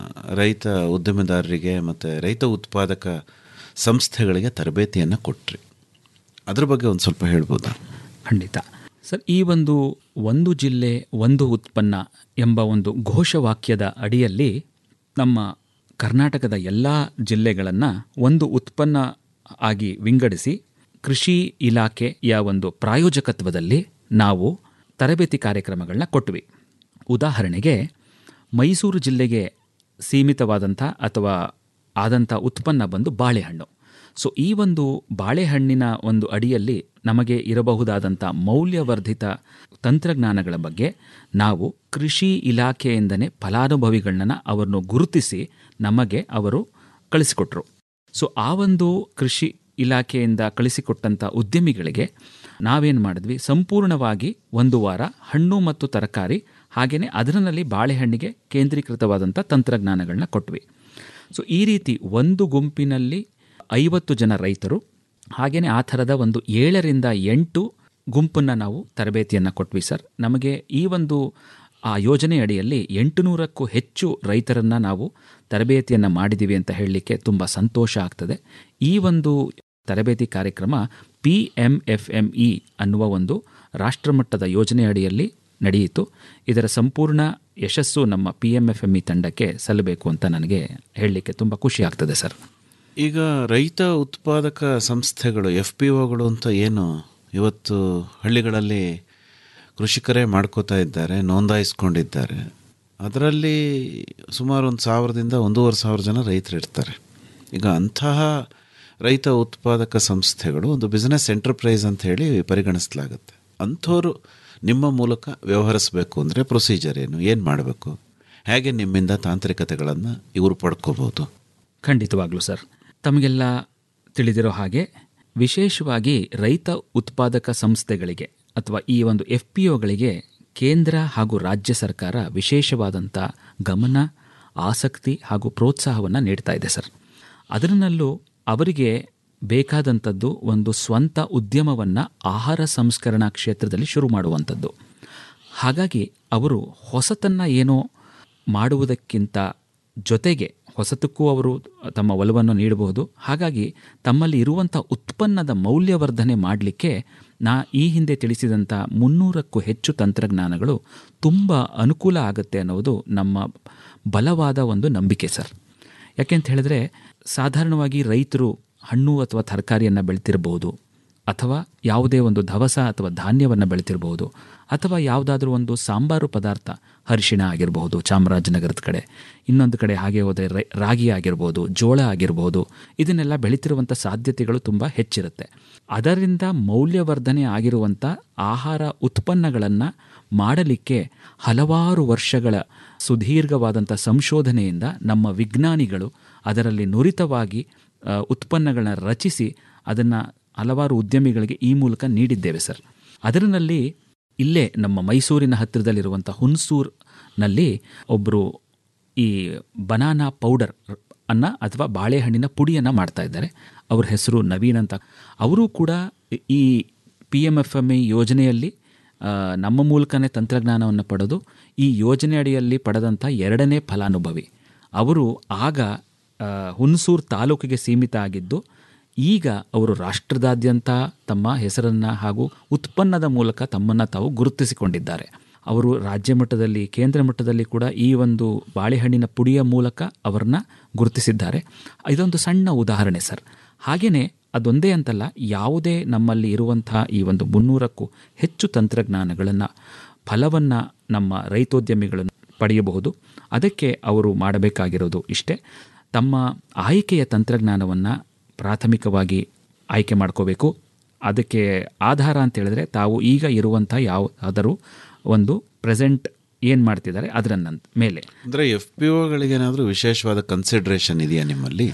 ರೈತ ಉದ್ಯಮಿದಾರರಿಗೆ ಮತ್ತು ರೈತ ಉತ್ಪಾದಕ ಸಂಸ್ಥೆಗಳಿಗೆ ತರಬೇತಿಯನ್ನು ಕೊಟ್ರಿ ಅದ್ರ ಬಗ್ಗೆ ಒಂದು ಸ್ವಲ್ಪ ಹೇಳ್ಬೋದಾ ಖಂಡಿತ ಸರ್ ಈ ಒಂದು ಒಂದು ಜಿಲ್ಲೆ ಒಂದು ಉತ್ಪನ್ನ ಎಂಬ ಒಂದು ಘೋಷವಾಕ್ಯದ ಅಡಿಯಲ್ಲಿ ನಮ್ಮ ಕರ್ನಾಟಕದ ಎಲ್ಲ ಜಿಲ್ಲೆಗಳನ್ನು ಒಂದು ಉತ್ಪನ್ನ ಆಗಿ ವಿಂಗಡಿಸಿ ಕೃಷಿ ಇಲಾಖೆಯ ಒಂದು ಪ್ರಾಯೋಜಕತ್ವದಲ್ಲಿ ನಾವು ತರಬೇತಿ ಕಾರ್ಯಕ್ರಮಗಳನ್ನ ಕೊಟ್ವಿ ಉದಾಹರಣೆಗೆ ಮೈಸೂರು ಜಿಲ್ಲೆಗೆ ಸೀಮಿತವಾದಂಥ ಅಥವಾ ಆದಂಥ ಉತ್ಪನ್ನ ಬಂದು ಬಾಳೆಹಣ್ಣು ಸೊ ಈ ಒಂದು ಬಾಳೆಹಣ್ಣಿನ ಒಂದು ಅಡಿಯಲ್ಲಿ ನಮಗೆ ಇರಬಹುದಾದಂಥ ಮೌಲ್ಯವರ್ಧಿತ ತಂತ್ರಜ್ಞಾನಗಳ ಬಗ್ಗೆ ನಾವು ಕೃಷಿ ಇಲಾಖೆಯಿಂದನೇ ಫಲಾನುಭವಿಗಳನ್ನ ಅವರನ್ನು ಗುರುತಿಸಿ ನಮಗೆ ಅವರು ಕಳಿಸಿಕೊಟ್ರು ಸೊ ಆ ಒಂದು ಕೃಷಿ ಇಲಾಖೆಯಿಂದ ಕಳಿಸಿಕೊಟ್ಟಂಥ ಉದ್ಯಮಿಗಳಿಗೆ ನಾವೇನು ಮಾಡಿದ್ವಿ ಸಂಪೂರ್ಣವಾಗಿ ಒಂದು ವಾರ ಹಣ್ಣು ಮತ್ತು ತರಕಾರಿ ಹಾಗೆಯೇ ಅದರಲ್ಲಿ ಬಾಳೆಹಣ್ಣಿಗೆ ಕೇಂದ್ರೀಕೃತವಾದಂಥ ತಂತ್ರಜ್ಞಾನಗಳನ್ನ ಕೊಟ್ವಿ ಸೊ ಈ ರೀತಿ ಒಂದು ಗುಂಪಿನಲ್ಲಿ ಐವತ್ತು ಜನ ರೈತರು ಹಾಗೆಯೇ ಆ ಥರದ ಒಂದು ಏಳರಿಂದ ಎಂಟು ಗುಂಪನ್ನು ನಾವು ತರಬೇತಿಯನ್ನು ಕೊಟ್ವಿ ಸರ್ ನಮಗೆ ಈ ಒಂದು ಆ ಯೋಜನೆ ಅಡಿಯಲ್ಲಿ ಎಂಟುನೂರಕ್ಕೂ ಹೆಚ್ಚು ರೈತರನ್ನು ನಾವು ತರಬೇತಿಯನ್ನು ಮಾಡಿದ್ದೀವಿ ಅಂತ ಹೇಳಲಿಕ್ಕೆ ತುಂಬ ಸಂತೋಷ ಆಗ್ತದೆ ಈ ಒಂದು ತರಬೇತಿ ಕಾರ್ಯಕ್ರಮ P M F M E ಅನ್ನುವ ಒಂದು ರಾಷ್ಟ್ರಮಟ್ಟದ ಯೋಜನೆ ಅಡಿಯಲ್ಲಿ ನಡೆಯಿತು ಇದರ ಸಂಪೂರ್ಣ ಯಶಸ್ಸು ನಮ್ಮ P M F M E ತಂಡಕ್ಕೆ ಸಲ್ಲಬೇಕು ಅಂತ ನನಗೆ ಹೇಳಲಿಕ್ಕೆ ತುಂಬ ಖುಷಿ ಆಗ್ತದೆ ಸರ್ ಈಗ ರೈತ ಉತ್ಪಾದಕ ಸಂಸ್ಥೆಗಳು ಎಫ್ ಪಿ ಒಗಳು ಅಂತ ಏನು ಇವತ್ತು ಹಳ್ಳಿಗಳಲ್ಲಿ ಕೃಷಿಕರೇ ಮಾಡ್ಕೋತಾ ಇದ್ದಾರೆ ನೋಂದಾಯಿಸ್ಕೊಂಡಿದ್ದಾರೆ ಅದರಲ್ಲಿ ಸುಮಾರು ಒಂದು ಸಾವಿರದಿಂದ ಒಂದೂವರೆ ಸಾವಿರ ಜನ ರೈತರು ಇರ್ತಾರೆ ಈಗ ಅಂತಹ ರೈತ ಉತ್ಪಾದಕ ಸಂಸ್ಥೆಗಳು ಒಂದು ಬಿಸ್ನೆಸ್ ಎಂಟರ್ಪ್ರೈಸ್ ಅಂತ ಹೇಳಿ ಪರಿಗಣಿಸಲಾಗುತ್ತೆ ಅಂಥವರು ನಿಮ್ಮ ಮೂಲಕ ವ್ಯವಹರಿಸಬೇಕು ಅಂದರೆ ಪ್ರೊಸೀಜರ್ ಏನು ಏನು ಮಾಡಬೇಕು ಹೇಗೆ ನಿಮ್ಮಿಂದ ತಾಂತ್ರಿಕತೆಗಳನ್ನು ಇವರು ಪಡ್ಕೋಬೋದು ಖಂಡಿತವಾಗ್ಲೂ ಸರ್ ತಮಗೆಲ್ಲ ತಿಳಿದಿರೋ ಹಾಗೆ ವಿಶೇಷವಾಗಿ ರೈತ ಉತ್ಪಾದಕ ಸಂಸ್ಥೆಗಳಿಗೆ ಅಥವಾ ಈ ಒಂದು ಎಫ್ ಪಿ ಒಗಳಿಗೆ ಕೇಂದ್ರ ಹಾಗೂ ರಾಜ್ಯ ಸರ್ಕಾರ ವಿಶೇಷವಾದಂಥ ಗಮನ ಆಸಕ್ತಿ ಹಾಗೂ ಪ್ರೋತ್ಸಾಹವನ್ನು ನೀಡ್ತಾ ಇದೆ ಸರ್ ಅದರಲ್ಲೂ ಅವರಿಗೆ ಬೇಕಾದಂಥದ್ದು ಒಂದು ಸ್ವಂತ ಉದ್ಯಮವನ್ನು ಆಹಾರ ಸಂಸ್ಕರಣಾ ಕ್ಷೇತ್ರದಲ್ಲಿ ಶುರು ಮಾಡುವಂಥದ್ದು ಹಾಗಾಗಿ ಅವರು ಹೊಸತನ್ನು ಏನೋ ಮಾಡುವುದಕ್ಕಿಂತ ಜೊತೆಗೆ ಹೊಸತಕ್ಕೂ ಅವರು ತಮ್ಮ ಒಲವನ್ನು ನೀಡಬಹುದು ಹಾಗಾಗಿ ತಮ್ಮಲ್ಲಿ ಇರುವಂಥ ಉತ್ಪನ್ನದ ಮೌಲ್ಯವರ್ಧನೆ ಮಾಡಲಿಕ್ಕೆ ನಾ ಈ ಹಿಂದೆ ತಿಳಿಸಿದಂಥ ಮುನ್ನೂರಕ್ಕೂ ಹೆಚ್ಚು ತಂತ್ರಜ್ಞಾನಗಳು ತುಂಬ ಅನುಕೂಲ ಆಗುತ್ತೆ ಅನ್ನೋದು ನಮ್ಮ ಬಲವಾದ ಒಂದು ನಂಬಿಕೆ ಸರ್ ಯಾಕೆಂತ ಹೇಳಿದ್ರೆ ಸಾಧಾರಣವಾಗಿ ರೈತರು ಹಣ್ಣು ಅಥವಾ ತರಕಾರಿಯನ್ನು ಬೆಳೆತಿರಬಹುದು ಅಥವಾ ಯಾವುದೇ ಒಂದು ದವಸ ಅಥವಾ ಧಾನ್ಯವನ್ನು ಬೆಳೆತಿರಬಹುದು ಅಥವಾ ಯಾವುದಾದ್ರೂ ಒಂದು ಸಾಂಬಾರು ಪದಾರ್ಥ ಅರಿಶಿಣ ಆಗಿರಬಹುದು ಚಾಮರಾಜನಗರದ ಕಡೆ ಇನ್ನೊಂದು ಕಡೆ ಹಾಗೆ ಹೋದರೆ ರೈ ರಾಗಿ ಆಗಿರ್ಬೋದು ಜೋಳ ಆಗಿರ್ಬೋದು ಇದನ್ನೆಲ್ಲ ಬೆಳೀತಿರುವಂಥ ಸಾಧ್ಯತೆಗಳು ತುಂಬ ಹೆಚ್ಚಿರುತ್ತೆ ಅದರಿಂದ ಮೌಲ್ಯವರ್ಧನೆ ಆಗಿರುವಂಥ ಆಹಾರ ಉತ್ಪನ್ನಗಳನ್ನು ಮಾಡಲಿಕ್ಕೆ ಹಲವಾರು ವರ್ಷಗಳ ಸುದೀರ್ಘವಾದಂಥ ಸಂಶೋಧನೆಯಿಂದ ನಮ್ಮ ವಿಜ್ಞಾನಿಗಳು ಅದರಲ್ಲಿ ನುರಿತವಾಗಿ ಉತ್ಪನ್ನಗಳನ್ನ ರಚಿಸಿ ಅದನ್ನು ಹಲವಾರು ಉದ್ಯಮಿಗಳಿಗೆ ಈ ಮೂಲಕ ನೀಡಿದ್ದೇವೆ ಸರ್ ಅದರಲ್ಲಿ ಇಲ್ಲೇ ನಮ್ಮ ಮೈಸೂರಿನ ಹತ್ತಿರದಲ್ಲಿರುವಂಥ ಹುನ್ಸೂರ್ನಲ್ಲಿ ಒಬ್ಬರು ಈ ಬನಾನಾ ಪೌಡರ್ ಅನ್ನ ಅಥವಾ ಬಾಳೆಹಣ್ಣಿನ ಪುಡಿಯನ್ನು ಮಾಡ್ತಾ ಇದ್ದಾರೆ ಅವ್ರ ಹೆಸರು ನವೀನ್ ಅಂತ ಅವರು ಕೂಡ ಈ P M F M A ಯೋಜನೆಯಲ್ಲಿ ನಮ್ಮ ಮೂಲಕನೇ ತಂತ್ರಜ್ಞಾನವನ್ನು ಪಡೆದು ಈ ಯೋಜನೆ ಅಡಿಯಲ್ಲಿ ಪಡೆದಂಥ ಎರಡನೇ ಫಲಾನುಭವಿ ಅವರು ಆಗ ಹುಣಸೂರು ತಾಲೂಕಿಗೆ ಸೀಮಿತ ಆಗಿದ್ದು ಈಗ ಅವರು ರಾಷ್ಟ್ರದಾದ್ಯಂತ ತಮ್ಮ ಹೆಸರನ್ನು ಹಾಗೂ ಉತ್ಪನ್ನದ ಮೂಲಕ ತಮ್ಮನ್ನು ತಾವು ಗುರುತಿಸಿಕೊಂಡಿದ್ದಾರೆ ಅವರು ರಾಜ್ಯ ಮಟ್ಟದಲ್ಲಿ ಕೇಂದ್ರ ಮಟ್ಟದಲ್ಲಿ ಕೂಡ ಈ ಒಂದು ಬಾಳೆಹಣ್ಣಿನ ಪುಡಿಯ ಮೂಲಕ ಅವರನ್ನ ಗುರುತಿಸಿದ್ದಾರೆ ಇದೊಂದು ಸಣ್ಣ ಉದಾಹರಣೆ ಸರ್ ಹಾಗೆಯೇ ಅದೊಂದೇ ಅಂತಲ್ಲ ಯಾವುದೇ ನಮ್ಮಲ್ಲಿ ಇರುವಂತಹ ಈ ಒಂದು ಮುನ್ನೂರಕ್ಕೂ ಹೆಚ್ಚು ತಂತ್ರಜ್ಞಾನಗಳನ್ನು ಫಲವನ್ನು ನಮ್ಮ ರೈತೋದ್ಯಮಿಗಳನ್ನು ಪಡೆಯಬಹುದು ಅದಕ್ಕೆ ಅವರು ಮಾಡಬೇಕಾಗಿರೋದು ಇಷ್ಟೇ ತಮ್ಮ ಆಯ್ಕೆಯ ತಂತ್ರಜ್ಞಾನವನ್ನು ಪ್ರಾಥಮಿಕವಾಗಿ ಆಯ್ಕೆ ಮಾಡ್ಕೋಬೇಕು ಅದಕ್ಕೆ ಆಧಾರ ಅಂತ ಹೇಳಿದ್ರೆ ತಾವು ಈಗ ಇರುವಂಥ ಯಾವುದಾದರೂ ಒಂದು ಪ್ರೆಸೆಂಟ್ ಏನು ಮಾಡ್ತಿದ್ದಾರೆ ಅದರ ಮೇಲೆ ಅಂದರೆ ಎಫ್ ಪಿ ಒಗಳಿಗೇನಾದರೂ ವಿಶೇಷವಾದ ಕನ್ಸಿಡ್ರೇಷನ್ ಇದೆಯಾ ನಿಮ್ಮಲ್ಲಿ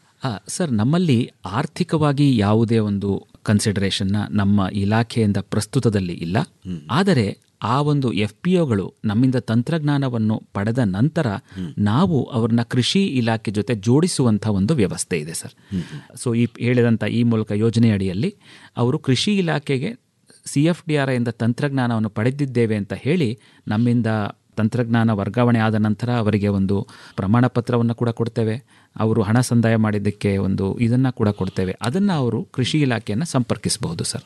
ಸರ್ ನಮ್ಮಲ್ಲಿ ಆರ್ಥಿಕವಾಗಿ ಯಾವುದೇ ಒಂದು ಕನ್ಸಿಡರೇಷನ್ನ ನಮ್ಮ ಇಲಾಖೆಯಿಂದ ಪ್ರಸ್ತುತದಲ್ಲಿ ಇಲ್ಲ ಆದರೆ ಆ ಒಂದು ಎಫ್ ಪಿ ಒಗಳು ನಮ್ಮಿಂದ ತಂತ್ರಜ್ಞಾನವನ್ನು ಪಡೆದ ನಂತರ ನಾವು ಅವ್ರನ್ನ ಕೃಷಿ ಇಲಾಖೆ ಜೊತೆ ಜೋಡಿಸುವಂಥ ಒಂದು ವ್ಯವಸ್ಥೆ ಇದೆ ಸರ್ ಸೊ ಈ ಹೇಳಿದಂಥ ಈ ಮೂಲಕ ಯೋಜನೆ ಅಡಿಯಲ್ಲಿ ಅವರು ಕೃಷಿ ಇಲಾಖೆಗೆ ಸಿ ಎಫ್ ಡಿ ಆರ್ ಇಂದ ತಂತ್ರಜ್ಞಾನವನ್ನು ಪಡೆದಿದ್ದೇವೆ ಅಂತ ಹೇಳಿ ನಮ್ಮಿಂದ ತಂತ್ರಜ್ಞಾನ ವರ್ಗಾವಣೆ ಆದ ನಂತರ ಅವರಿಗೆ ಒಂದು ಪ್ರಮಾಣ ಪತ್ರವನ್ನು ಕೂಡ ಕೊಡ್ತೇವೆ ಅವರು ಹಣ ಸಂದಾಯ ಮಾಡಿದ್ದಕ್ಕೆ ಒಂದು ಇದನ್ನು ಕೂಡ ಕೊಡ್ತೇವೆ ಅದನ್ನು ಅವರು ಕೃಷಿ ಇಲಾಖೆಯನ್ನು ಸಂಪರ್ಕಿಸಬಹುದು ಸರ್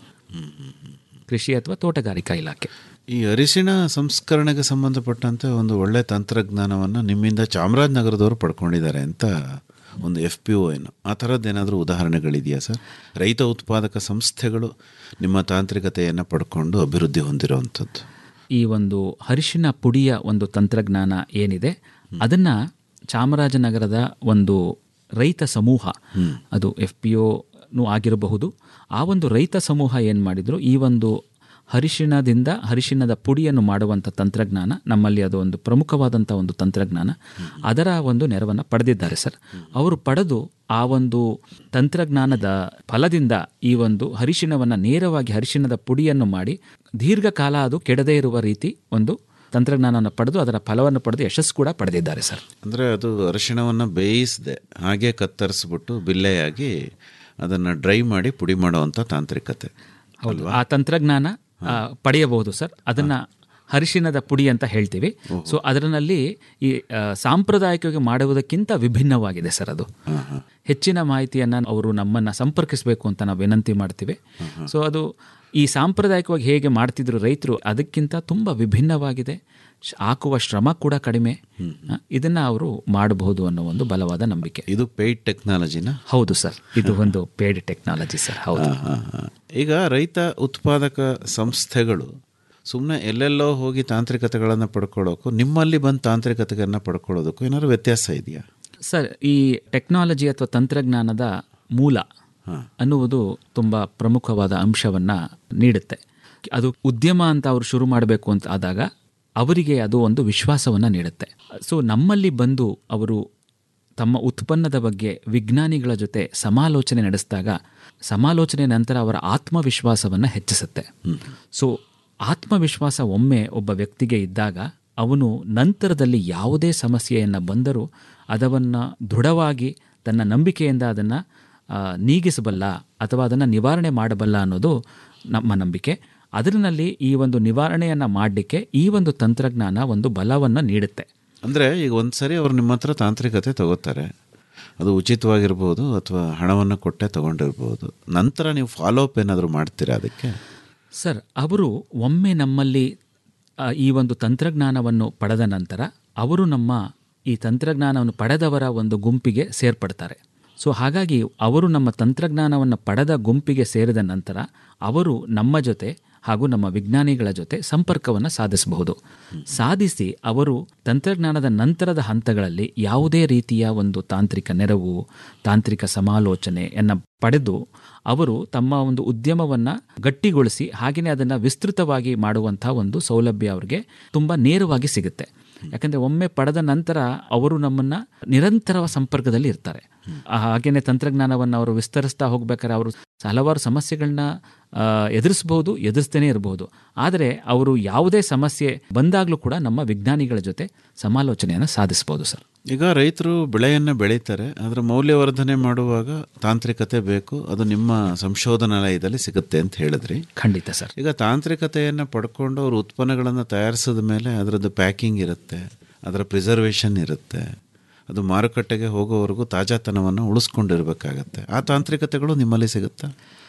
ಕೃಷಿ ಅಥವಾ ತೋಟಗಾರಿಕಾ ಇಲಾಖೆ ಈ ಅರಿಶಿಣ ಸಂಸ್ಕರಣೆಗೆ ಸಂಬಂಧಪಟ್ಟಂತೆ ಒಂದು ಒಳ್ಳೆ ತಂತ್ರಜ್ಞಾನವನ್ನು ನಿಮ್ಮಿಂದ ಚಾಮರಾಜನಗರದವರು ಪಡ್ಕೊಂಡಿದ್ದಾರೆ ಅಂತ ಒಂದು ಎಫ್ ಪಿ ಒ ಏನು ಆ ಥರದ್ದು ಏನಾದರೂ ಉದಾಹರಣೆಗಳಿದೆಯಾ ಸರ್ ರೈತ ಉತ್ಪಾದಕ ಸಂಸ್ಥೆಗಳು ನಿಮ್ಮ ತಾಂತ್ರಿಕತೆಯನ್ನು ಪಡ್ಕೊಂಡು ಅಭಿವೃದ್ಧಿ ಹೊಂದಿರುವಂಥದ್ದು ಈ ಒಂದು ಅರಿಶಿನ ಪುಡಿಯ ಒಂದು ತಂತ್ರಜ್ಞಾನ ಏನಿದೆ ಅದನ್ನು ಚಾಮರಾಜನಗರದ ಒಂದು ರೈತ ಸಮೂಹ ಅದು ಎಫ್ ಪಿ ಒನು ಆಗಿರಬಹುದು ಆ ಒಂದು ರೈತ ಸಮೂಹ ಏನು ಮಾಡಿದ್ರು ಈ ಒಂದು ಹರಿಶಿಣದಿಂದ ಹರಿಶಿಣದ ಪುಡಿಯನ್ನು ಮಾಡುವಂಥ ತಂತ್ರಜ್ಞಾನ ನಮ್ಮಲ್ಲಿ ಅದು ಒಂದು ಪ್ರಮುಖವಾದಂಥ ಒಂದು ತಂತ್ರಜ್ಞಾನ ಅದರ ಒಂದು ನೆರವನ್ನು ಪಡೆದಿದ್ದಾರೆ ಸರ್ ಅವರು ಪಡೆದು ಆ ಒಂದು ತಂತ್ರಜ್ಞಾನದ ಫಲದಿಂದ ಈ ಒಂದು ಹರಿಶಿಣವನ್ನು ನೇರವಾಗಿ ಹರಿಶಿಣದ ಪುಡಿಯನ್ನು ಮಾಡಿ ದೀರ್ಘಕಾಲ ಅದು ಕೆಡದೇ ಇರುವ ರೀತಿ ಒಂದು ತಂತ್ರಜ್ಞಾನವನ್ನು ಪಡೆದು ಅದರ ಫಲವನ್ನು ಪಡೆದು ಯಶಸ್ಸು ಕೂಡ ಪಡೆದಿದ್ದಾರೆ ಸರ್ ಅಂದರೆ ಅದು ಅರಿಶಿಣವನ್ನು ಬೇಯಿಸದೆ ಹಾಗೆ ಕತ್ತರಿಸ್ಬಿಟ್ಟು ಬಿಲ್ಲೆಯಾಗಿ ಅದನ್ನು ಡ್ರೈ ಮಾಡಿ ಪುಡಿ ಮಾಡುವಂಥ ತಾಂತ್ರಿಕತೆ ಹೌದು ಆ ತಂತ್ರಜ್ಞಾನ ಪಡೆಯಬಹುದು ಸರ್ ಅದನ್ನು ಅರಿಶಿನದ ಪುಡಿ ಅಂತ ಹೇಳ್ತೀವಿ ಸೊ ಅದರಲ್ಲಿ ಈ ಆ, ಸಾಂಪ್ರದಾಯಿಕವಾಗಿ ಮಾಡುವುದಕ್ಕಿಂತ ವಿಭಿನ್ನವಾಗಿದೆ ಸರ್ ಅದು ಹೆಚ್ಚಿನ ಮಾಹಿತಿಯನ್ನು ಅವರು ನಮ್ಮನ್ನು ಸಂಪರ್ಕಿಸಬೇಕು ಅಂತ ನಾವು ವಿನಂತಿ ಮಾಡ್ತೀವಿ ಸೊ ಅದು ಈ ಸಾಂಪ್ರದಾಯಿಕವಾಗಿ ಹೇಗೆ ಮಾಡ್ತಿದ್ರು ರೈತರು ಅದಕ್ಕಿಂತ ತುಂಬ ವಿಭಿನ್ನವಾಗಿದೆ ಶ್- ಹಾಕುವ ಶ್ರಮ ಕೂಡ ಕಡಿಮೆ ಆ, ಇದನ್ನ ಅವರು ಮಾಡಬಹುದು ಅನ್ನೋ ಒಂದು ಬಲವಾದ ನಂಬಿಕೆ ಇದು ಪೇಯ್ಡ್ ಟೆಕ್ನಾಲಜಿನ ಹೌದು ಸರ್ ಇದು ಒಂದು ಪೇಡ್ ಟೆಕ್ನಾಲಜಿ ಸರ್ ಹೌದು ಈಗ ರೈತ ಉತ್ಪಾದಕ ಸಂಸ್ಥೆಗಳು ಸುಮ್ಮನೆ ಎಲ್ಲೆಲ್ಲೋ ಹೋಗಿ ತಾಂತ್ರಿಕತೆಗಳನ್ನು ಪಡ್ಕೊಳ್ಳೋಕ್ಕೂ ನಿಮ್ಮಲ್ಲಿ ಬಂದು ತಾಂತ್ರಿಕತೆಗಳನ್ನು ಪಡ್ಕೊಳ್ಳೋದಕ್ಕೂ ಏನಾದ್ರು ವ್ಯತ್ಯಾಸ ಇದೆಯಾ ಸರ್ ಈ ಟೆಕ್ನಾಲಜಿ ಅಥವಾ ತಂತ್ರಜ್ಞಾನದ ಮೂಲ ಅನ್ನುವುದು ತುಂಬ ಪ್ರಮುಖವಾದ ಅಂಶವನ್ನು ನೀಡುತ್ತೆ ಅದು ಉದ್ಯಮ ಅಂತ ಅವರು ಶುರು ಮಾಡಬೇಕು ಅಂತ ಆದಾಗ ಅವರಿಗೆ ಅದು ಒಂದು ವಿಶ್ವಾಸವನ್ನು ನೀಡುತ್ತೆ ಸೊ ನಮ್ಮಲ್ಲಿ ಬಂದು ಅವರು ತಮ್ಮ ಉತ್ಪನ್ನದ ಬಗ್ಗೆ ವಿಜ್ಞಾನಿಗಳ ಜೊತೆ ಸಮಾಲೋಚನೆ ನಡೆಸಿದಾಗ ಸಮಾಲೋಚನೆ ನಂತರ ಅವರ ಆತ್ಮವಿಶ್ವಾಸವನ್ನು ಹೆಚ್ಚಿಸುತ್ತೆ ಸೊ ಆತ್ಮವಿಶ್ವಾಸ ಒಮ್ಮೆ ಒಬ್ಬ ವ್ಯಕ್ತಿಗೆ ಇದ್ದಾಗ ಅವನು ನಂತರದಲ್ಲಿ ಯಾವುದೇ ಸಮಸ್ಯೆಯನ್ನು ಬಂದರೂ ಅದವನ್ನು ದೃಢವಾಗಿ ತನ್ನ ನಂಬಿಕೆಯಿಂದ ಅದನ್ನು ನೀಗಿಸಬಲ್ಲ ಅಥವಾ ಅದನ್ನು ನಿವಾರಣೆ ಮಾಡಬಲ್ಲ ಅನ್ನೋದು ನಮ್ಮ ನಂಬಿಕೆ ಅದರಲ್ಲಿ ಈ ಒಂದು ನಿವಾರಣೆಯನ್ನು ಮಾಡಲಿಕ್ಕೆ ಈ ಒಂದು ತಂತ್ರಜ್ಞಾನ ಒಂದು ಬಲವನ್ನು ನೀಡುತ್ತೆ ಅಂದರೆ ಈಗ ಒಂದು ಸರಿ ಅವ್ರು ನಿಮ್ಮ ಹತ್ರ ತಾಂತ್ರಿಕತೆ ತಗೋತಾರೆ ಅದು ಉಚಿತವಾಗಿರ್ಬೋದು ಅಥವಾ ಹಣವನ್ನು ಕೊಟ್ಟೆ ತಗೊಂಡಿರ್ಬೋದು ನಂತರ ನೀವು ಫಾಲೋ ಅಪ್ ಏನಾದರೂ ಮಾಡ್ತೀರಾ ಅದಕ್ಕೆ ಸರ್ ಅವರು ಒಮ್ಮೆ ನಮ್ಮಲ್ಲಿ ಆ, ಈ ಒಂದು ತಂತ್ರಜ್ಞಾನವನ್ನು ಪಡೆದ ನಂತರ ಅವರು ನಮ್ಮ ಈ ತಂತ್ರಜ್ಞಾನವನ್ನು ಪಡೆದವರ ಒಂದು ಗುಂಪಿಗೆ ಸೇರ್ಪಡ್ತಾರೆ ಸೊ ಹಾಗಾಗಿ ಅವರು ನಮ್ಮ ತಂತ್ರಜ್ಞಾನವನ್ನು ಪಡೆದ ಗುಂಪಿಗೆ ಸೇರಿದ ನಂತರ ಅವರು ನಮ್ಮ ಜೊತೆ ಹಾಗೂ ನಮ್ಮ ವಿಜ್ಞಾನಿಗಳ ಜೊತೆ ಸಂಪರ್ಕವನ್ನು ಸಾಧಿಸಬಹುದು ಸಾಧಿಸಿ ಅವರು ತಂತ್ರಜ್ಞಾನದ ನಂತರದ ಹಂತಗಳಲ್ಲಿ ಯಾವುದೇ ರೀತಿಯ ಒಂದು ತಾಂತ್ರಿಕ ನೆರವು ತಾಂತ್ರಿಕ ಸಮಾಲೋಚನೆಯನ್ನು ಪಡೆದು ಅವರು ತಮ್ಮ ಒಂದು ಉದ್ಯಮವನ್ನು ಗಟ್ಟಿಗೊಳಿಸಿ ಹಾಗೆಯೇ ಅದನ್ನು ವಿಸ್ತೃತವಾಗಿ ಮಾಡುವಂಥ ಒಂದು ಸೌಲಭ್ಯ ಅವರಿಗೆ ತುಂಬ ನೇರವಾಗಿ ಸಿಗುತ್ತೆ ಯಾಕಂದರೆ ಒಮ್ಮೆ ಪಡೆದ ನಂತರ ಅವರು ನಮ್ಮನ್ನು ನಿರಂತರ ಸಂಪರ್ಕದಲ್ಲಿ ಇರ್ತಾರೆ ಹಾಗೆಯೇ ತಂತ್ರಜ್ಞಾನವನ್ನು ಅವರು ವಿಸ್ತರಿಸ್ತಾ ಹೋಗ್ಬೇಕಾದ್ರೆ ಅವರು ಹಲವಾರು ಸಮಸ್ಯೆಗಳನ್ನ ಆ, ಎದುರಿಸ್ಬೋದು ಎದುರಿಸ್ತೇನೆ ಇರಬಹುದು ಆದರೆ ಅವರು ಯಾವುದೇ ಸಮಸ್ಯೆ ಬಂದಾಗಲೂ ಕೂಡ ನಮ್ಮ ವಿಜ್ಞಾನಿಗಳ ಜೊತೆ ಸಮಾಲೋಚನೆಯನ್ನು ಸಾಧಿಸ್ಬೋದು ಸರ್ ಈಗ ರೈತರು ಬೆಳೆಯನ್ನು ಬೆಳೀತಾರೆ ಅದರ ಮೌಲ್ಯವರ್ಧನೆ ಮಾಡುವಾಗ ತಾಂತ್ರಿಕತೆ ಬೇಕು ಅದು ನಿಮ್ಮ ಸಂಶೋಧನಾಲಯದಲ್ಲಿ ಸಿಗುತ್ತೆ ಅಂತ ಹೇಳಿದ್ರಿ ಖಂಡಿತ ಸರ್ ಈಗ ತಾಂತ್ರಿಕತೆಯನ್ನು ಪಡ್ಕೊಂಡು ಅವರು ಉತ್ಪನ್ನಗಳನ್ನು ತಯಾರಿಸಿದ ಮೇಲೆ ಅದರದ್ದು ಪ್ಯಾಕಿಂಗ್ ಇರುತ್ತೆ ಅದರ ಪ್ರಿಸರ್ವೇಷನ್ ಇರುತ್ತೆ ಅದು ಮಾರುಕಟ್ಟೆಗೆ ಹೋಗೋವರೆಗೂ ತಾಜಾತನವನ್ನು ಉಳಿಸ್ಕೊಂಡಿರ್ಬೇಕಾಗತ್ತೆ ಆ ತಾಂತ್ರಿಕತೆಗಳು ನಿಮ್ಮಲ್ಲಿ ಸಿಗುತ್ತಾ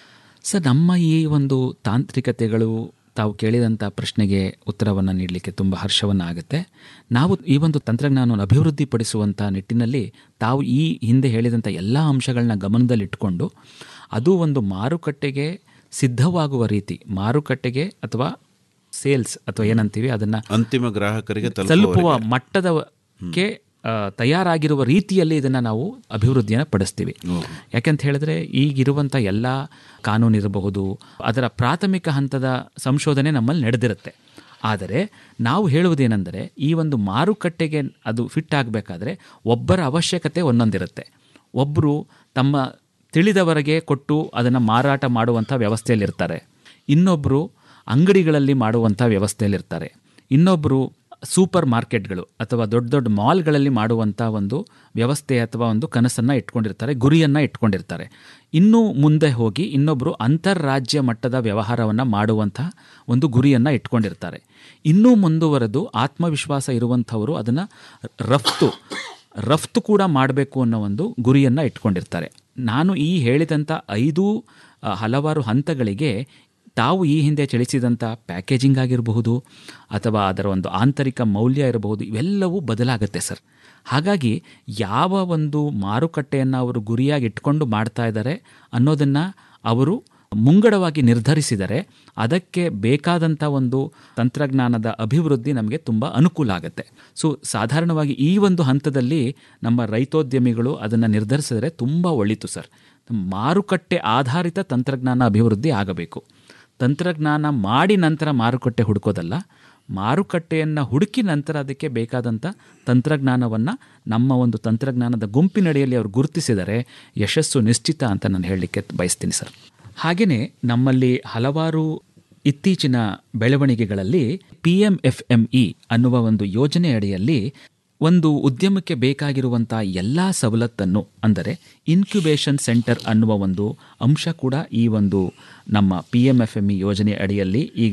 ಸರ್ ನಮ್ಮ ಈ ಒಂದು ತಾಂತ್ರಿಕತೆಗಳು ತಾವು ಕೇಳಿದಂಥ ಪ್ರಶ್ನೆಗೆ ಉತ್ತರವನ್ನು ನೀಡಲಿಕ್ಕೆ ತುಂಬ ಹರ್ಷವನ್ನು ಆಗುತ್ತೆ ನಾವು ಈ ಒಂದು ತಂತ್ರಜ್ಞಾನವನ್ನು ಅಭಿವೃದ್ಧಿಪಡಿಸುವಂಥ ನಿಟ್ಟಿನಲ್ಲಿ ತಾವು ಈ ಹಿಂದೆ ಹೇಳಿದಂಥ ಎಲ್ಲ ಅಂಶಗಳನ್ನ ಗಮನದಲ್ಲಿಟ್ಟುಕೊಂಡು ಅದು ಒಂದು ಮಾರುಕಟ್ಟೆಗೆ ಸಿದ್ಧವಾಗುವ ರೀತಿ ಮಾರುಕಟ್ಟೆಗೆ ಅಥವಾ ಸೇಲ್ಸ್ ಅಥವಾ ಏನಂತೀವಿ ಅದನ್ನು ಅಂತಿಮ ಗ್ರಾಹಕರಿಗೆ ತಲುಪುವ ತಲುಪುವವರೆಗೆ. ಮಟ್ಟದಕ್ಕೆ ಆ, ತಯಾರಾಗಿರುವ ರೀತಿಯಲ್ಲಿ ಇದನ್ನು ನಾವು ಅಭಿವೃದ್ಧಿಯನ್ನು ಪಡಿಸ್ತೀವಿ ಯಾಕೆಂತ ಹೇಳಿದ್ರೆ ಈಗಿರುವಂಥ ಎಲ್ಲ ಕಾನೂನು ಇರಬಹುದು ಅದರ ಪ್ರಾಥಮಿಕ ಹಂತದ ಸಂಶೋಧನೆ ನಮ್ಮಲ್ಲಿ ನಡೆದಿರುತ್ತೆ ಆದರೆ ನಾವು ಹೇಳುವುದೇನೆಂದರೆ ಈ ಒಂದು ಮಾರುಕಟ್ಟೆಗೆ ಅದು ಫಿಟ್ ಆಗಬೇಕಾದ್ರೆ ಒಬ್ಬರ ಅವಶ್ಯಕತೆ ಒಂದೊಂದಿರುತ್ತೆ ಒಬ್ಬರು ತಮ್ಮ ತಿಳಿದವರೆಗೆ ಕೊಟ್ಟು ಅದನ್ನು ಮಾರಾಟ ಮಾಡುವಂಥ ವ್ಯವಸ್ಥೆಯಲ್ಲಿರ್ತಾರೆ ಇನ್ನೊಬ್ಬರು ಅಂಗಡಿಗಳಲ್ಲಿ ಮಾಡುವಂಥ ವ್ಯವಸ್ಥೆಯಲ್ಲಿರ್ತಾರೆ ಇನ್ನೊಬ್ಬರು ಸೂಪರ್ ಮಾರ್ಕೆಟ್ಗಳು ಅಥವಾ ದೊಡ್ಡ ದೊಡ್ಡ ಮಾಲ್ಗಳಲ್ಲಿ ಮಾಡುವಂಥ ಒಂದು ವ್ಯವಸ್ಥೆ ಅಥವಾ ಒಂದು ಕನಸನ್ನು ಇಟ್ಕೊಂಡಿರ್ತಾರೆ ಗುರಿಯನ್ನು ಇಟ್ಕೊಂಡಿರ್ತಾರೆ ಇನ್ನೂ ಮುಂದೆ ಹೋಗಿ ಇನ್ನೊಬ್ಬರು ಅಂತಾರಾಜ್ಯ ಮಟ್ಟದ ವ್ಯವಹಾರವನ್ನು ಮಾಡುವಂಥ ಒಂದು ಗುರಿಯನ್ನು ಇಟ್ಕೊಂಡಿರ್ತಾರೆ ಇನ್ನೂ ಮುಂದುವರೆದು ಆತ್ಮವಿಶ್ವಾಸ ಇರುವಂಥವರು ಅದನ್ನು ರಫ್ತು ರಫ್ತು ಕೂಡ ಮಾಡಬೇಕು ಅನ್ನೋ ಒಂದು ಗುರಿಯನ್ನು ಇಟ್ಕೊಂಡಿರ್ತಾರೆ ನಾನು ಈ ಹೇಳಿದಂಥ ಐದು ಆ, ಹಲವಾರು ಹಂತಗಳಿಗೆ ತಾವು ಈ ಹಿಂದೆ ಚಲಿಸಿದಂಥ ಪ್ಯಾಕೇಜಿಂಗ್ ಆಗಿರಬಹುದು ಅಥವಾ ಅದರ ಒಂದು ಆಂತರಿಕ ಮೌಲ್ಯ ಇರಬಹುದು ಇವೆಲ್ಲವೂ ಬದಲಾಗುತ್ತೆ ಸರ್ ಹಾಗಾಗಿ ಯಾವ ಒಂದು ಮಾರುಕಟ್ಟೆಯನ್ನು ಅವರು ಗುರಿಯಾಗಿ ಇಟ್ಕೊಂಡು ಮಾಡ್ತಾ ಇದ್ದಾರೆ ಅನ್ನೋದನ್ನು ಅವರು ಮುಂಗಡವಾಗಿ ನಿರ್ಧರಿಸಿದರೆ ಅದಕ್ಕೆ ಬೇಕಾದಂಥ ಒಂದು ತಂತ್ರಜ್ಞಾನದ ಅಭಿವೃದ್ಧಿ ನಮಗೆ ತುಂಬ ಅನುಕೂಲ ಆಗುತ್ತೆ ಸೊ ಸಾಧಾರಣವಾಗಿ ಈ ಒಂದು ಹಂತದಲ್ಲಿ ನಮ್ಮ ರೈತೋದ್ಯಮಿಗಳು ಅದನ್ನು ನಿರ್ಧರಿಸಿದರೆ ತುಂಬ ಒಳಿತು ಸರ್ ಮಾರುಕಟ್ಟೆ ಆಧಾರಿತ ತಂತ್ರಜ್ಞಾನ ಅಭಿವೃದ್ಧಿ ಆಗಬೇಕು ತಂತ್ರಜ್ಞಾನ ಮಾಡಿ ನಂತರ ಮಾರುಕಟ್ಟೆ ಹುಡುಕೋದಲ್ಲ ಮಾರುಕಟ್ಟೆಯನ್ನು ಹುಡುಕಿ ನಂತರ ಅದಕ್ಕೆ ಬೇಕಾದಂಥ ತಂತ್ರಜ್ಞಾನವನ್ನು ನಮ್ಮ ಒಂದು ತಂತ್ರಜ್ಞಾನದ ಗುಂಪಿನಡಿಯಲ್ಲಿ ಅವರು ಗುರುತಿಸಿದರೆ ಯಶಸ್ಸು ನಿಶ್ಚಿತ ಅಂತ ನಾನು ಹೇಳಲಿಕ್ಕೆ ಬಯಸ್ತೀನಿ ಸರ್ ಹಾಗೆಯೇ ನಮ್ಮಲ್ಲಿ ಹಲವಾರು ಇತ್ತೀಚಿನ ಬೆಳವಣಿಗೆಗಳಲ್ಲಿ P M F M E ಅನ್ನುವ ಒಂದು ಯೋಜನೆ ಅಡಿಯಲ್ಲಿ ಒಂದು ಉದ್ಯಮಕ್ಕೆ ಬೇಕಾಗಿರುವಂಥ ಎಲ್ಲ ಸವಲತ್ತನ್ನು ಅಂದರೆ ಇನ್ಕ್ಯುಬೇಷನ್ ಸೆಂಟರ್ ಅನ್ನುವ ಒಂದು ಅಂಶ ಕೂಡ ಈ ಒಂದು ನಮ್ಮ P M F M E ಯೋಜನೆ ಅಡಿಯಲ್ಲಿ ಈಗ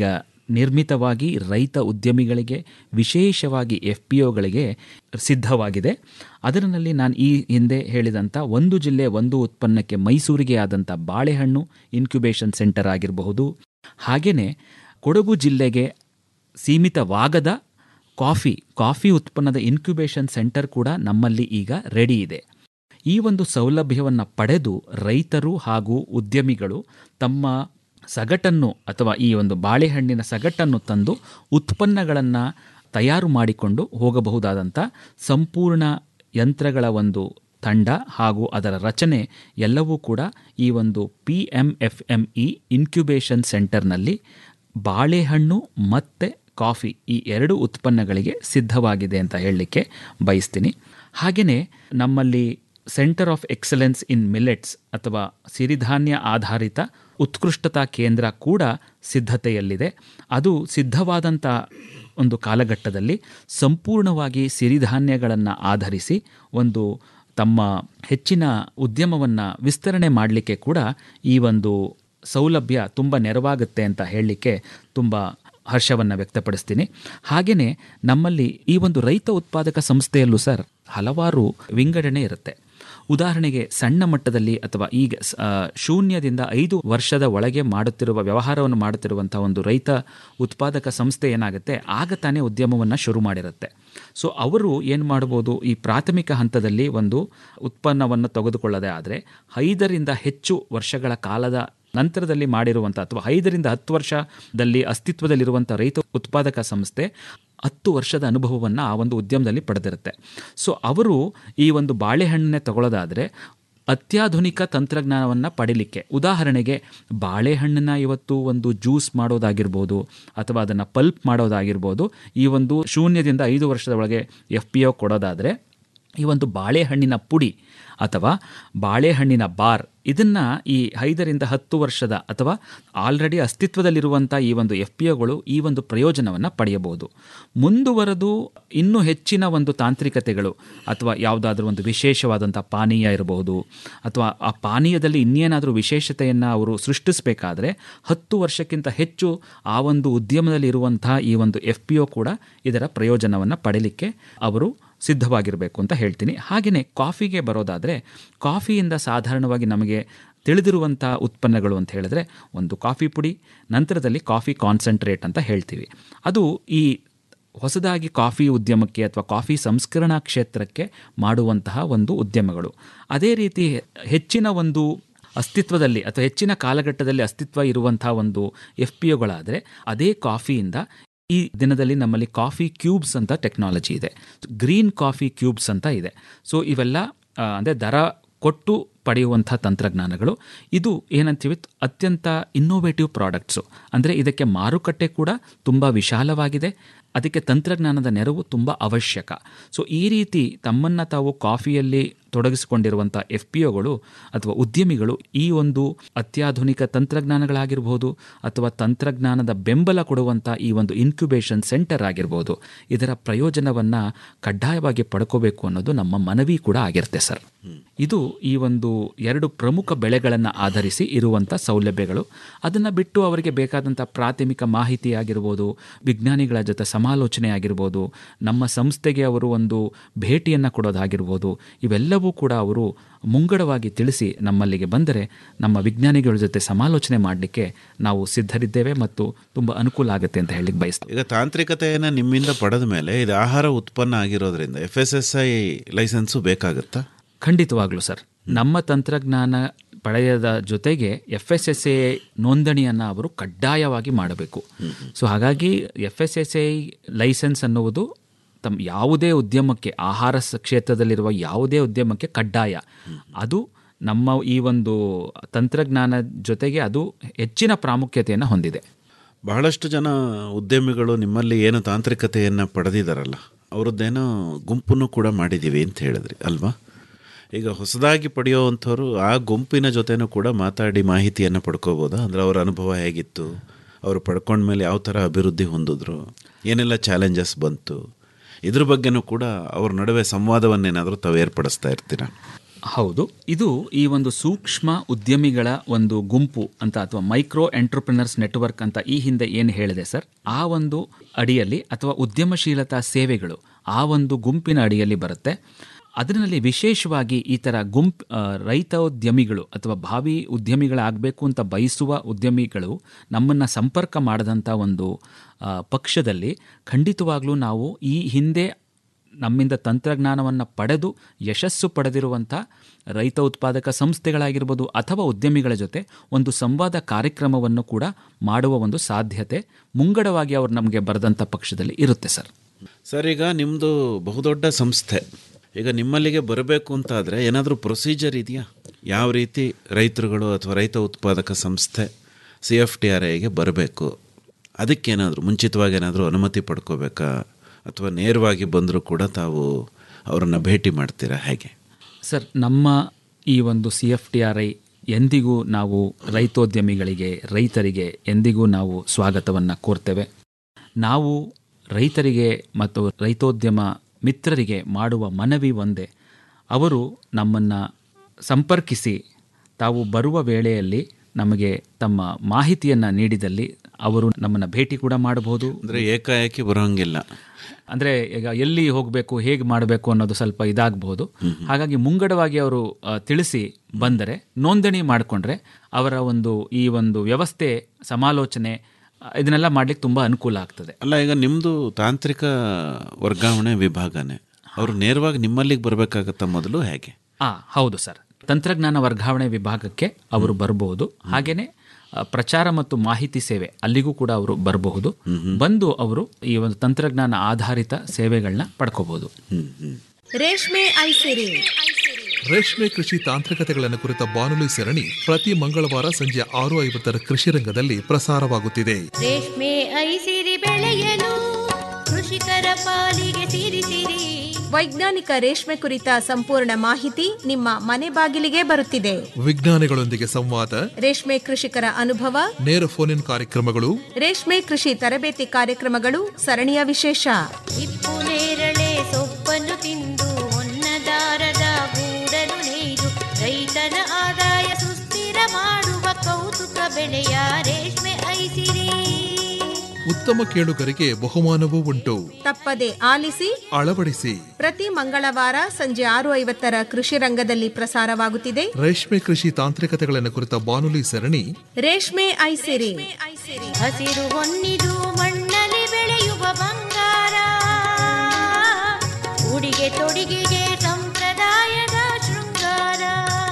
ನಿರ್ಮಿತವಾಗಿ ರೈತ ಉದ್ಯಮಿಗಳಿಗೆ ವಿಶೇಷವಾಗಿ ಎಫ್ ಪಿ ಒಗಳಿಗೆ ಸಿದ್ಧವಾಗಿದೆ ಅದರಲ್ಲಿ ನಾನು ಈ ಹಿಂದೆ ಹೇಳಿದಂಥ ಒಂದು ಜಿಲ್ಲೆ ಒಂದು ಉತ್ಪನ್ನಕ್ಕೆ ಮೈಸೂರಿಗೆ ಆದಂಥ ಬಾಳೆಹಣ್ಣು ಇನ್ಕ್ಯುಬೇಷನ್ ಸೆಂಟರ್ ಆಗಿರಬಹುದು ಹಾಗೆಯೇ ಕೊಡಗು ಜಿಲ್ಲೆಗೆ ಸೀಮಿತವಾಗದ ಕಾಫಿ ಕಾಫಿ ಉತ್ಪನ್ನದ ಇನ್ಕ್ಯುಬೇಷನ್ ಸೆಂಟರ್ ಕೂಡ ನಮ್ಮಲ್ಲಿ ಈಗ ರೆಡಿ ಇದೆ ಈ ಒಂದು ಸೌಲಭ್ಯವನ್ನು ಪಡೆದು ರೈತರು ಹಾಗೂ ಉದ್ಯಮಿಗಳು ತಮ್ಮ ಸಗಟನ್ನು ಅಥವಾ ಈ ಒಂದು ಬಾಳೆಹಣ್ಣಿನ ಸಗಟನ್ನು ತಂದು ಉತ್ಪನ್ನಗಳನ್ನು ತಯಾರು ಮಾಡಿಕೊಂಡು ಹೋಗಬಹುದಾದಂಥ ಸಂಪೂರ್ಣ ಯಂತ್ರಗಳ ಒಂದು ತಂಡ ಹಾಗೂ ಅದರ ರಚನೆ ಎಲ್ಲವೂ ಕೂಡ ಈ ಒಂದು P M F M E incubation ಸೆಂಟರ್ನಲ್ಲಿ ಬಾಳೆಹಣ್ಣು ಮತ್ತು ಕಾಫಿ ಈ ಎರಡು ಉತ್ಪನ್ನಗಳಿಗೆ ಸಿದ್ಧವಾಗಿದೆ ಅಂತ ಹೇಳಲಿಕ್ಕೆ ಬಯಸ್ತೀನಿ ಹಾಗೆಯೇ ನಮ್ಮಲ್ಲಿ centre of excellence in millets ಅಥವಾ ಸಿರಿಧಾನ್ಯ ಆಧಾರಿತ ಉತ್ಕೃಷ್ಟತಾ ಕೇಂದ್ರ ಕೂಡ ಸಿದ್ಧತೆಯಲ್ಲಿದೆ ಅದು ಸಿದ್ಧವಾದಂಥ ಒಂದು ಕಾಲಘಟ್ಟದಲ್ಲಿ ಸಂಪೂರ್ಣವಾಗಿ ಸಿರಿಧಾನ್ಯಗಳನ್ನು ಆಧರಿಸಿ ಒಂದು ತಮ್ಮ ಹೆಚ್ಚಿನ ಉದ್ಯಮವನ್ನು ವಿಸ್ತರಣೆ ಮಾಡಲಿಕ್ಕೆ ಕೂಡ ಈ ಒಂದು ಸೌಲಭ್ಯ ತುಂಬ ನೆರವಾಗುತ್ತೆ ಅಂತ ಹೇಳಲಿಕ್ಕೆ ತುಂಬ ಹರ್ಷವನ್ನು ವ್ಯಕ್ತಪಡಿಸ್ತೀನಿ ಹಾಗೆಯೇ ನಮ್ಮಲ್ಲಿ ಈ ಒಂದು ರೈತ ಉತ್ಪಾದಕ ಸಂಸ್ಥೆಯಲ್ಲೂ ಸರ್ ಹಲವಾರು ವಿಂಗಡಣೆ ಇರುತ್ತೆ ಉದಾಹರಣೆಗೆ ಸಣ್ಣ ಮಟ್ಟದಲ್ಲಿ ಅಥವಾ ಈಗ ಸ- ಆ, ಶೂನ್ಯದಿಂದ ಐದು ವರ್ಷದ ಒಳಗೆ ಮಾಡುತ್ತಿರುವ ವ್ಯವಹಾರವನ್ನು ಮಾಡುತ್ತಿರುವಂಥ ಒಂದು ರೈತ ಉತ್ಪಾದಕ ಸಂಸ್ಥೆ ಏನಾಗುತ್ತೆ ಆಗ ತಾನೇ ಉದ್ಯಮವನ್ನು ಶುರು ಮಾಡಿರುತ್ತೆ ಸೊ ಅವರು ಏನು ಮಾಡ್ಬೋದು ಈ ಪ್ರಾಥಮಿಕ ಹಂತದಲ್ಲಿ ಒಂದು ಉತ್ಪನ್ನವನ್ನು ತೆಗೆದುಕೊಳ್ಳದೆ ಆದರೆ ಐದರಿಂದ ಹೆಚ್ಚು ವರ್ಷಗಳ ಕಾಲದ ನಂತರದಲ್ಲಿ ಮಾಡಿರುವಂಥ ಅಥವಾ ಐದರಿಂದ ಹತ್ತು ವರ್ಷದಲ್ಲಿ ಅಸ್ತಿತ್ವದಲ್ಲಿರುವಂಥ ರೈತ ಉತ್ಪಾದಕ ಸಂಸ್ಥೆ ಹತ್ತು ವರ್ಷದ ಅನುಭವವನ್ನು ಆ ಒಂದು ಉದ್ಯಮದಲ್ಲಿ ಪಡೆದಿರುತ್ತೆ ಸೊ ಅವರು ಈ ಒಂದು ಬಾಳೆಹಣ್ಣನ್ನೇ ತಗೊಳ್ಳೋದಾದರೆ ಅತ್ಯಾಧುನಿಕ ತಂತ್ರಜ್ಞಾನವನ್ನು ಪಡಿಲಿಕ್ಕೆ ಉದಾಹರಣೆಗೆ ಬಾಳೆಹಣ್ಣನ್ನ ಇವತ್ತು ಒಂದು ಜ್ಯೂಸ್ ಮಾಡೋದಾಗಿರ್ಬೋದು ಅಥವಾ ಅದನ್ನು ಪಲ್ಪ್ ಮಾಡೋದಾಗಿರ್ಬೋದು ಈ ಒಂದು ಶೂನ್ಯದಿಂದ ಐದು ವರ್ಷದ ಒಳಗೆ ಎಫ್ ಪಿ ಒ ಕೊಡೋದಾದರೆ ಈ ಒಂದು ಬಾಳೆಹಣ್ಣಿನ ಪುಡಿ ಅಥವಾ ಬಾಳೆಹಣ್ಣಿನ ಬಾರ್ ಇದನ್ನು ಈ ಐದರಿಂದ ಹತ್ತು ವರ್ಷದ ಅಥವಾ ಆಲ್ರೆಡಿ ಅಸ್ತಿತ್ವದಲ್ಲಿರುವಂಥ ಈ ಒಂದು ಎಫ್ ಪಿ ಒಗಳು ಈ ಒಂದು ಪ್ರಯೋಜನವನ್ನು ಪಡೆಯಬಹುದು ಮುಂದುವರೆದು ಇನ್ನೂ ಹೆಚ್ಚಿನ ಒಂದು ತಾಂತ್ರಿಕತೆಗಳು ಅಥವಾ ಯಾವುದಾದ್ರೂ ಒಂದು ವಿಶೇಷವಾದಂಥ ಪಾನೀಯ ಇರಬಹುದು ಅಥವಾ ಆ ಪಾನೀಯದಲ್ಲಿ ಇನ್ನೇನಾದರೂ ವಿಶೇಷತೆಯನ್ನು ಅವರು ಸೃಷ್ಟಿಸಬೇಕಾದ್ರೆ ಹತ್ತು ವರ್ಷಕ್ಕಿಂತ ಹೆಚ್ಚು ಆ ಒಂದು ಉದ್ಯಮದಲ್ಲಿ ಇರುವಂಥ ಈ ಒಂದು ಎಫ್ ಪಿ ಒ ಕೂಡ ಇದರ ಪ್ರಯೋಜನವನ್ನು ಪಡೀಲಿಕ್ಕೆ ಅವರು ಸಿದ್ಧವಾಗಿರಬೇಕು ಅಂತ ಹೇಳ್ತೀನಿ ಹಾಗೆಯೇ ಕಾಫಿಗೆ ಬರೋದಾದರೆ ಕಾಫಿಯಿಂದ ಸಾಧಾರಣವಾಗಿ ನಮಗೆ ತಿಳಿದಿರುವಂಥ ಉತ್ಪನ್ನಗಳು ಅಂತ ಹೇಳಿದ್ರೆ ಒಂದು ಕಾಫಿ ಪುಡಿ ನಂತರದಲ್ಲಿ ಕಾಫಿ ಕಾನ್ಸಂಟ್ರೇಟ್ ಅಂತ ಹೇಳ್ತೀವಿ ಅದು ಈ ಹೊಸದಾಗಿ ಕಾಫಿ ಉದ್ಯಮಕ್ಕೆ ಅಥವಾ ಕಾಫಿ ಸಂಸ್ಕರಣಾ ಕ್ಷೇತ್ರಕ್ಕೆ ಮಾಡುವಂತಹ ಒಂದು ಉದ್ಯಮಗಳು ಅದೇ ರೀತಿ ಹೆಚ್ಚಿನ ಒಂದು ಅಸ್ತಿತ್ವದಲ್ಲಿ ಅಥವಾ ಹೆಚ್ಚಿನ ಕಾಲಘಟ್ಟದಲ್ಲಿ ಅಸ್ತಿತ್ವ ಇರುವಂಥ ಒಂದು ಎಫ್ ಪಿ ಒಗಳಾದರೆ ಅದೇ ಕಾಫಿಯಿಂದ ಈ ದಿನದಲ್ಲಿ ನಮ್ಮಲ್ಲಿ ಕಾಫಿ ಕ್ಯೂಬ್ಸ್ ಅಂತ ಟೆಕ್ನಾಲಜಿ ಇದೆ ಗ್ರೀನ್ ಕಾಫಿ ಕ್ಯೂಬ್ಸ್ ಅಂತ ಇದೆ ಸೊ ಇವೆಲ್ಲ ಆ, ಅಂದರೆ ದರ ಕೊಟ್ಟು ಪಡೆಯುವಂಥ ತಂತ್ರಜ್ಞಾನಗಳು ಇದು ಏನಂತೀವಿ ಅತ್ಯಂತ ಇನ್ನೋವೇಟಿವ್ ಪ್ರಾಡಕ್ಟ್ಸು ಅಂದರೆ ಇದಕ್ಕೆ ಮಾರುಕಟ್ಟೆ ಕೂಡ ತುಂಬ ವಿಶಾಲವಾಗಿದೆ ಅದಕ್ಕೆ ತಂತ್ರಜ್ಞಾನದ ನೆರವು ತುಂಬ ಅವಶ್ಯಕ ಸೊ ಈ ರೀತಿ ತಮ್ಮನ್ನು ತಾವು ಕಾಫಿಯಲ್ಲಿ ತೊಡಗಿಸಿಕೊಂಡಿರುವಂಥ ಎಫ್ ಪಿ ಒಗಳು ಅಥವಾ ಉದ್ಯಮಿಗಳು ಈ ಒಂದು ಅತ್ಯಾಧುನಿಕ ತಂತ್ರಜ್ಞಾನಗಳಾಗಿರ್ಬೋದು ಅಥವಾ ತಂತ್ರಜ್ಞಾನದ ಬೆಂಬಲ ಕೊಡುವಂಥ ಈ ಒಂದು ಇನ್ಕ್ಯುಬೇಷನ್ ಸೆಂಟರ್ ಆಗಿರ್ಬೋದು ಇದರ ಪ್ರಯೋಜನವನ್ನು ಕಡ್ಡಾಯವಾಗಿ ಪಡ್ಕೋಬೇಕು ಅನ್ನೋದು ನಮ್ಮ ಮನವಿ ಕೂಡ ಆಗಿರುತ್ತೆ ಸರ್ ಇದು ಈ ಒಂದು ಎರಡು ಪ್ರಮುಖ ಬೆಳೆಗಳನ್ನು ಆಧರಿಸಿ ಇರುವಂಥ ಸೌಲಭ್ಯಗಳು ಅದನ್ನು ಬಿಟ್ಟು ಅವರಿಗೆ ಬೇಕಾದಂಥ ಪ್ರಾಥಮಿಕ ಮಾಹಿತಿ ಆಗಿರ್ಬೋದು ವಿಜ್ಞಾನಿಗಳ ಜೊತೆ ಸಮಾಲೋಚನೆ ಆಗಿರ್ಬೋದು ನಮ್ಮ ಸಂಸ್ಥೆಗೆ ಅವರು ಒಂದು ಭೇಟಿಯನ್ನು ಕೊಡೋದಾಗಿರ್ಬೋದು ಇವೆಲ್ಲವೂ ಕೂಡ ಅವರು ಮುಂಗಡವಾಗಿ ತಿಳಿಸಿ ನಮ್ಮಲ್ಲಿಗೆ ಬಂದರೆ ನಮ್ಮ ವಿಜ್ಞಾನಿಗಳ ಜೊತೆ ಸಮಾಲೋಚನೆ ಮಾಡಲಿಕ್ಕೆ ನಾವು ಸಿದ್ಧರಿದ್ದೇವೆ ಮತ್ತು ತುಂಬ ಅನುಕೂಲ ಆಗುತ್ತೆ ಅಂತ ಹೇಳಿಕ್ಕೆ ಬಯಸ್ತೀವಿ ಈಗ ತಾಂತ್ರಿಕತೆಯನ್ನು ನಿಮ್ಮಿಂದ ಪಡೆದ ಮೇಲೆ ಇದು ಆಹಾರ ಉತ್ಪನ್ನ ಆಗಿರೋದ್ರಿಂದ F S S I licence ಬೇಕಾಗುತ್ತಾ ಖಂಡಿತವಾಗ್ಲೂ ಸರ್ ನಮ್ಮ ತಂತ್ರಜ್ಞಾನ ಪಡೆಯದ ಜೊತೆಗೆ ಎಫ್ ಎಸ್ ಎಸ್ ಎ ನೋಂದಣಿಯನ್ನು ಅವರು ಕಡ್ಡಾಯವಾಗಿ ಮಾಡಬೇಕು ಸೊ ಹಾಗಾಗಿ F S S A licence ಅನ್ನುವುದು ತಮ್ಮ ಯಾವುದೇ ಉದ್ಯಮಕ್ಕೆ ಆಹಾರ ಸ- ಕ್ಷೇತ್ರದಲ್ಲಿರುವ ಯಾವುದೇ ಉದ್ಯಮಕ್ಕೆ ಕಡ್ಡಾಯ ಅದು ನಮ್ಮ ಈ ಒಂದು ತಂತ್ರಜ್ಞಾನ ಜೊತೆಗೆ ಅದು ಹೆಚ್ಚಿನ ಪ್ರಾಮುಖ್ಯತೆಯನ್ನು ಹೊಂದಿದೆ ಬಹಳಷ್ಟು ಜನ ಉದ್ಯಮಿಗಳು ನಿಮ್ಮಲ್ಲಿ ಏನು ತಾಂತ್ರಿಕತೆಯನ್ನು ಪಡೆದಿದ್ದಾರಲ್ಲ ಅವರದ್ದೇನೋ ಗುಂಪನ್ನು ಕೂಡ ಮಾಡಿದ್ದೀವಿ ಅಂತ ಹೇಳಿದ್ರಿ ಅಲ್ವಾ ಈಗ ಹೊಸದಾಗಿ ಪಡೆಯೋವಂಥವ್ರು ಆ ಗುಂಪಿನ ಜೊತೆನೂ ಕೂಡ ಮಾತಾಡಿ ಮಾಹಿತಿಯನ್ನು ಪಡ್ಕೋಬೋದಾ ಅಂದರೆ ಅವರ ಅನುಭವ ಹೇಗಿತ್ತು ಅವರು ಪಡ್ಕೊಂಡ್ಮೇಲೆ ಯಾವ ಥರ ಅಭಿವೃದ್ಧಿ ಹೊಂದಿದ್ರು ಏನೆಲ್ಲ ಚಾಲೆಂಜಸ್ ಬಂತು ಇದ್ರ ಬಗ್ಗೆನೂ ಕೂಡ ಅವ್ರ ನಡುವೆ ಸಂವಾದವನ್ನೇನಾದರೂ ತಾವು ಏರ್ಪಡಿಸ್ತಾ ಇರ್ತೀರಾ ಹೌದು ಇದು ಈ ಒಂದು ಸೂಕ್ಷ್ಮ ಉದ್ಯಮಿಗಳ ಒಂದು ಗುಂಪು ಅಂತ ಅಥವಾ ಮೈಕ್ರೋ ಎಂಟರ್ಪ್ರಿನರ್ಸ್ ನೆಟ್ವರ್ಕ್ ಅಂತ ಈ ಹಿಂದೆ ಏನು ಹೇಳಿದೆ ಸರ್ ಆ ಒಂದು ಅಡಿಯಲ್ಲಿ ಅಥವಾ ಉದ್ಯಮಶೀಲತಾ ಸೇವೆಗಳು ಆ ಒಂದು ಗುಂಪಿನ ಅಡಿಯಲ್ಲಿ ಬರುತ್ತೆ ಅದರಲ್ಲಿ ವಿಶೇಷವಾಗಿ ಈ ಥರ ಗುಂಪ್ ಆ, ರೈತೋದ್ಯಮಿಗಳು ಅಥವಾ ಭಾವಿ ಉದ್ಯಮಿಗಳಾಗಬೇಕು ಅಂತ ಬಯಸುವ ಉದ್ಯಮಿಗಳು ನಮ್ಮನ್ನು ಸಂಪರ್ಕ ಮಾಡದಂಥ ಒಂದು ಆ, ಪಕ್ಷದಲ್ಲಿ ಖಂಡಿತವಾಗ್ಲೂ ನಾವು ಈ ಹಿಂದೆ ನಮ್ಮಿಂದ ತಂತ್ರಜ್ಞಾನವನ್ನು ಪಡೆದು ಯಶಸ್ಸು ಪಡೆದಿರುವಂಥ ರೈತ ಉತ್ಪಾದಕ ಸಂಸ್ಥೆಗಳಾಗಿರ್ಬೋದು ಅಥವಾ ಉದ್ಯಮಿಗಳ ಜೊತೆ ಒಂದು ಸಂವಾದ ಕಾರ್ಯಕ್ರಮವನ್ನು ಕೂಡ ಮಾಡುವ ಒಂದು ಸಾಧ್ಯತೆ ಮುಂಗಡವಾಗಿ ಅವರು ನಮಗೆ ಬರೆದಂಥ ಪಕ್ಷದಲ್ಲಿ ಇರುತ್ತೆ ಸರ್ ಸರ್ ಈಗ ನಿಮ್ಮದು ಬಹುದೊಡ್ಡ ಸಂಸ್ಥೆ ಈಗ ನಿಮ್ಮಲ್ಲಿಗೆ ಬರಬೇಕು ಅಂತಾದರೆ ಏನಾದರೂ ಪ್ರೊಸೀಜರ್ ಇದೆಯಾ ಯಾವ ರೀತಿ ರೈತರುಗಳು ಅಥವಾ ರೈತ ಉತ್ಪಾದಕ ಸಂಸ್ಥೆ ಸಿ ಎಫ್ ಟಿ ಆರ್ ಐಗೆ ಬರಬೇಕು ಅದಕ್ಕೇನಾದರೂ ಮುಂಚಿತವಾಗಿ ಏನಾದರೂ ಅನುಮತಿ ಪಡ್ಕೋಬೇಕಾ ಅಥವಾ ನೇರವಾಗಿ ಬಂದರೂ ಕೂಡ ತಾವು ಅವರನ್ನು ಭೇಟಿ ಮಾಡ್ತೀರಾ ಹೇಗೆ ಸರ್ ನಮ್ಮ ಈ ಒಂದು C F T R I ಎಂದಿಗೂ ನಾವು ರೈತೋದ್ಯಮಿಗಳಿಗೆ ರೈತರಿಗೆ ಎಂದಿಗೂ ನಾವು ಸ್ವಾಗತವನ್ನು ಕೋರ್ತೇವೆ ನಾವು ರೈತರಿಗೆ ಮತ್ತು ರೈತೋದ್ಯಮ ಮಿತ್ರರಿಗೆ ಮಾಡುವ ಮನವಿ ಒಂದೇ ಅವರು ನಮ್ಮನ್ನು ಸಂಪರ್ಕಿಸಿ ತಾವು ಬರುವ ವೇಳೆಯಲ್ಲಿ ನಮಗೆ ತಮ್ಮ ಮಾಹಿತಿಯನ್ನು ನೀಡಿದಲ್ಲಿ ಅವರು ನಮ್ಮನ್ನು ಭೇಟಿ ಕೂಡ ಮಾಡಬಹುದು ಅಂದರೆ ಏಕಾಏಕಿ ಬರೋಂಗಿಲ್ಲ ಅಂದರೆ ಈಗ ಎಲ್ಲಿ ಹೋಗಬೇಕು ಹೇಗೆ ಮಾಡಬೇಕು ಅನ್ನೋದು ಸ್ವಲ್ಪ ಇದಾಗಬಹುದು ಹಾಗಾಗಿ ಮುಂಗಡವಾಗಿ ಅವರು ಆ, ತಿಳಿಸಿ ಬಂದರೆ ನೋಂದಣಿ ಮಾಡಿಕೊಂಡ್ರೆ ಅವರ ಒಂದು ಈ ಒಂದು ವ್ಯವಸ್ಥೆ ಸಮಾಲೋಚನೆ ಆ, ಇದನ್ನೆಲ್ಲ ಮಾಡ್ಲಿಕ್ಕೆ ತುಂಬ ಅನುಕೂಲ ಆಗ್ತದೆ ಅಲ್ಲ ಈಗ ನಿಮ್ಮದು ತಾಂತ್ರಿಕ ವರ್ಗಾವಣೆ ವಿಭಾಗನೇ ಅವರು ನೇರವಾಗಿ ನಿಮ್ಮಲ್ಲಿಗೆ ಬರಬೇಕಾಗತ್ತಾ ಮೊದಲು ಹೇಗೆ ಆ ಹೌದು ಸರ್ ತಂತ್ರಜ್ಞಾನ ವರ್ಗಾವಣೆ ವಿಭಾಗಕ್ಕೆ ಅವರು ಬರಬಹುದು ಹಾಗೇನೆ ಆ, ಪ್ರಚಾರ ಮತ್ತು ಮಾಹಿತಿ ಸೇವೆ ಅಲ್ಲಿಗೂ ಕೂಡ ಅವರು ಬರಬಹುದು ಬಂದು ಅವರು ಈ ಒಂದು ತಂತ್ರಜ್ಞಾನ ಆಧಾರಿತ ಸೇವೆಗಳನ್ನ ಪಡ್ಕೋಬಹುದು ರೇಷ್ಮೆ ಐಸಿರಿ ರೇಷ್ಮೆ ಕೃಷಿ ತಾಂತ್ರಿಕತೆಗಳನ್ನು ಕುರಿತ ಬಾನುಲಿ ಸರಣಿ ಪ್ರತಿ ಮಂಗಳವಾರ ಸಂಜೆ ಆರು ಐವತ್ತರ ಕೃಷಿ ರಂಗದಲ್ಲಿ ಪ್ರಸಾರವಾಗುತ್ತಿದೆ ರೇಷ್ಮೆ ಐಸಿರಿ ಬೆಳೆಯಲು ಕೃಷಿಕರ ಪಾಲಿಗೆ ಸಿರಿಸಿರಿ ವೈಜ್ಞಾನಿಕ ರೇಷ್ಮೆ ಕುರಿತ ಸಂಪೂರ್ಣ ಮಾಹಿತಿ ನಿಮ್ಮ ಮನೆ ಬಾಗಿಲಿಗೆ ಬರುತ್ತಿದೆ ವಿಜ್ಞಾನಿಗಳೊಂದಿಗೆ ಸಂವಾದ ರೇಷ್ಮೆ ಕೃಷಿಕರ ಅನುಭವ ನೇರ ಫೋನ್ ಇನ್ ಕಾರ್ಯಕ್ರಮಗಳು ರೇಷ್ಮೆ ಕೃಷಿ ತರಬೇತಿ ಕಾರ್ಯಕ್ರಮಗಳು ಸರಣಿಯ ವಿಶೇಷ ಹಿಪ್ಪು ನೇರಳೆ ಸೊಪ್ಪನ್ನು ತಿಂದು ಹೊನ್ನದಾರದ ಗೂಡನ್ನು ನೇಯ್ದು ರೈತನ ಆದಾಯ ಸುಸ್ಥಿರ ಮಾಡುವ ಕೌತುಕ ಬೆಳೆಯ ರೇಷ್ಮೆ ಐಸಿರಿ ಉತ್ತಮ ಕೇಳುಗರಿಗೆ ಬಹುಮಾನವೂ ಉಂಟು ತಪ್ಪದೆ ಆಲಿಸಿ ಅಳವಡಿಸಿ ಪ್ರತಿ ಮಂಗಳವಾರ ಸಂಜೆ ಆರು ಐವತ್ತರ ಕೃಷಿ ರಂಗದಲ್ಲಿ ಪ್ರಸಾರವಾಗುತ್ತಿದೆ ರೇಷ್ಮೆ ಕೃಷಿ ತಾಂತ್ರಿಕತೆಗಳನ್ನು ಕುರಿತ ಬಾನುಲಿ ಸರಣಿ ರೇಷ್ಮೆ ಐಸಿರಿ ಹಸಿರು ಹೊನ್ನಿದು ಮಣ್ಣಲ್ಲಿ ಬೆಳೆಯುವ ಬಂಗಾರ ಉಡಿಗೆ ತೊಡಿಗೆಗೆ ಸಂಪ್ರದಾಯದ ಶೃಂಗಾರ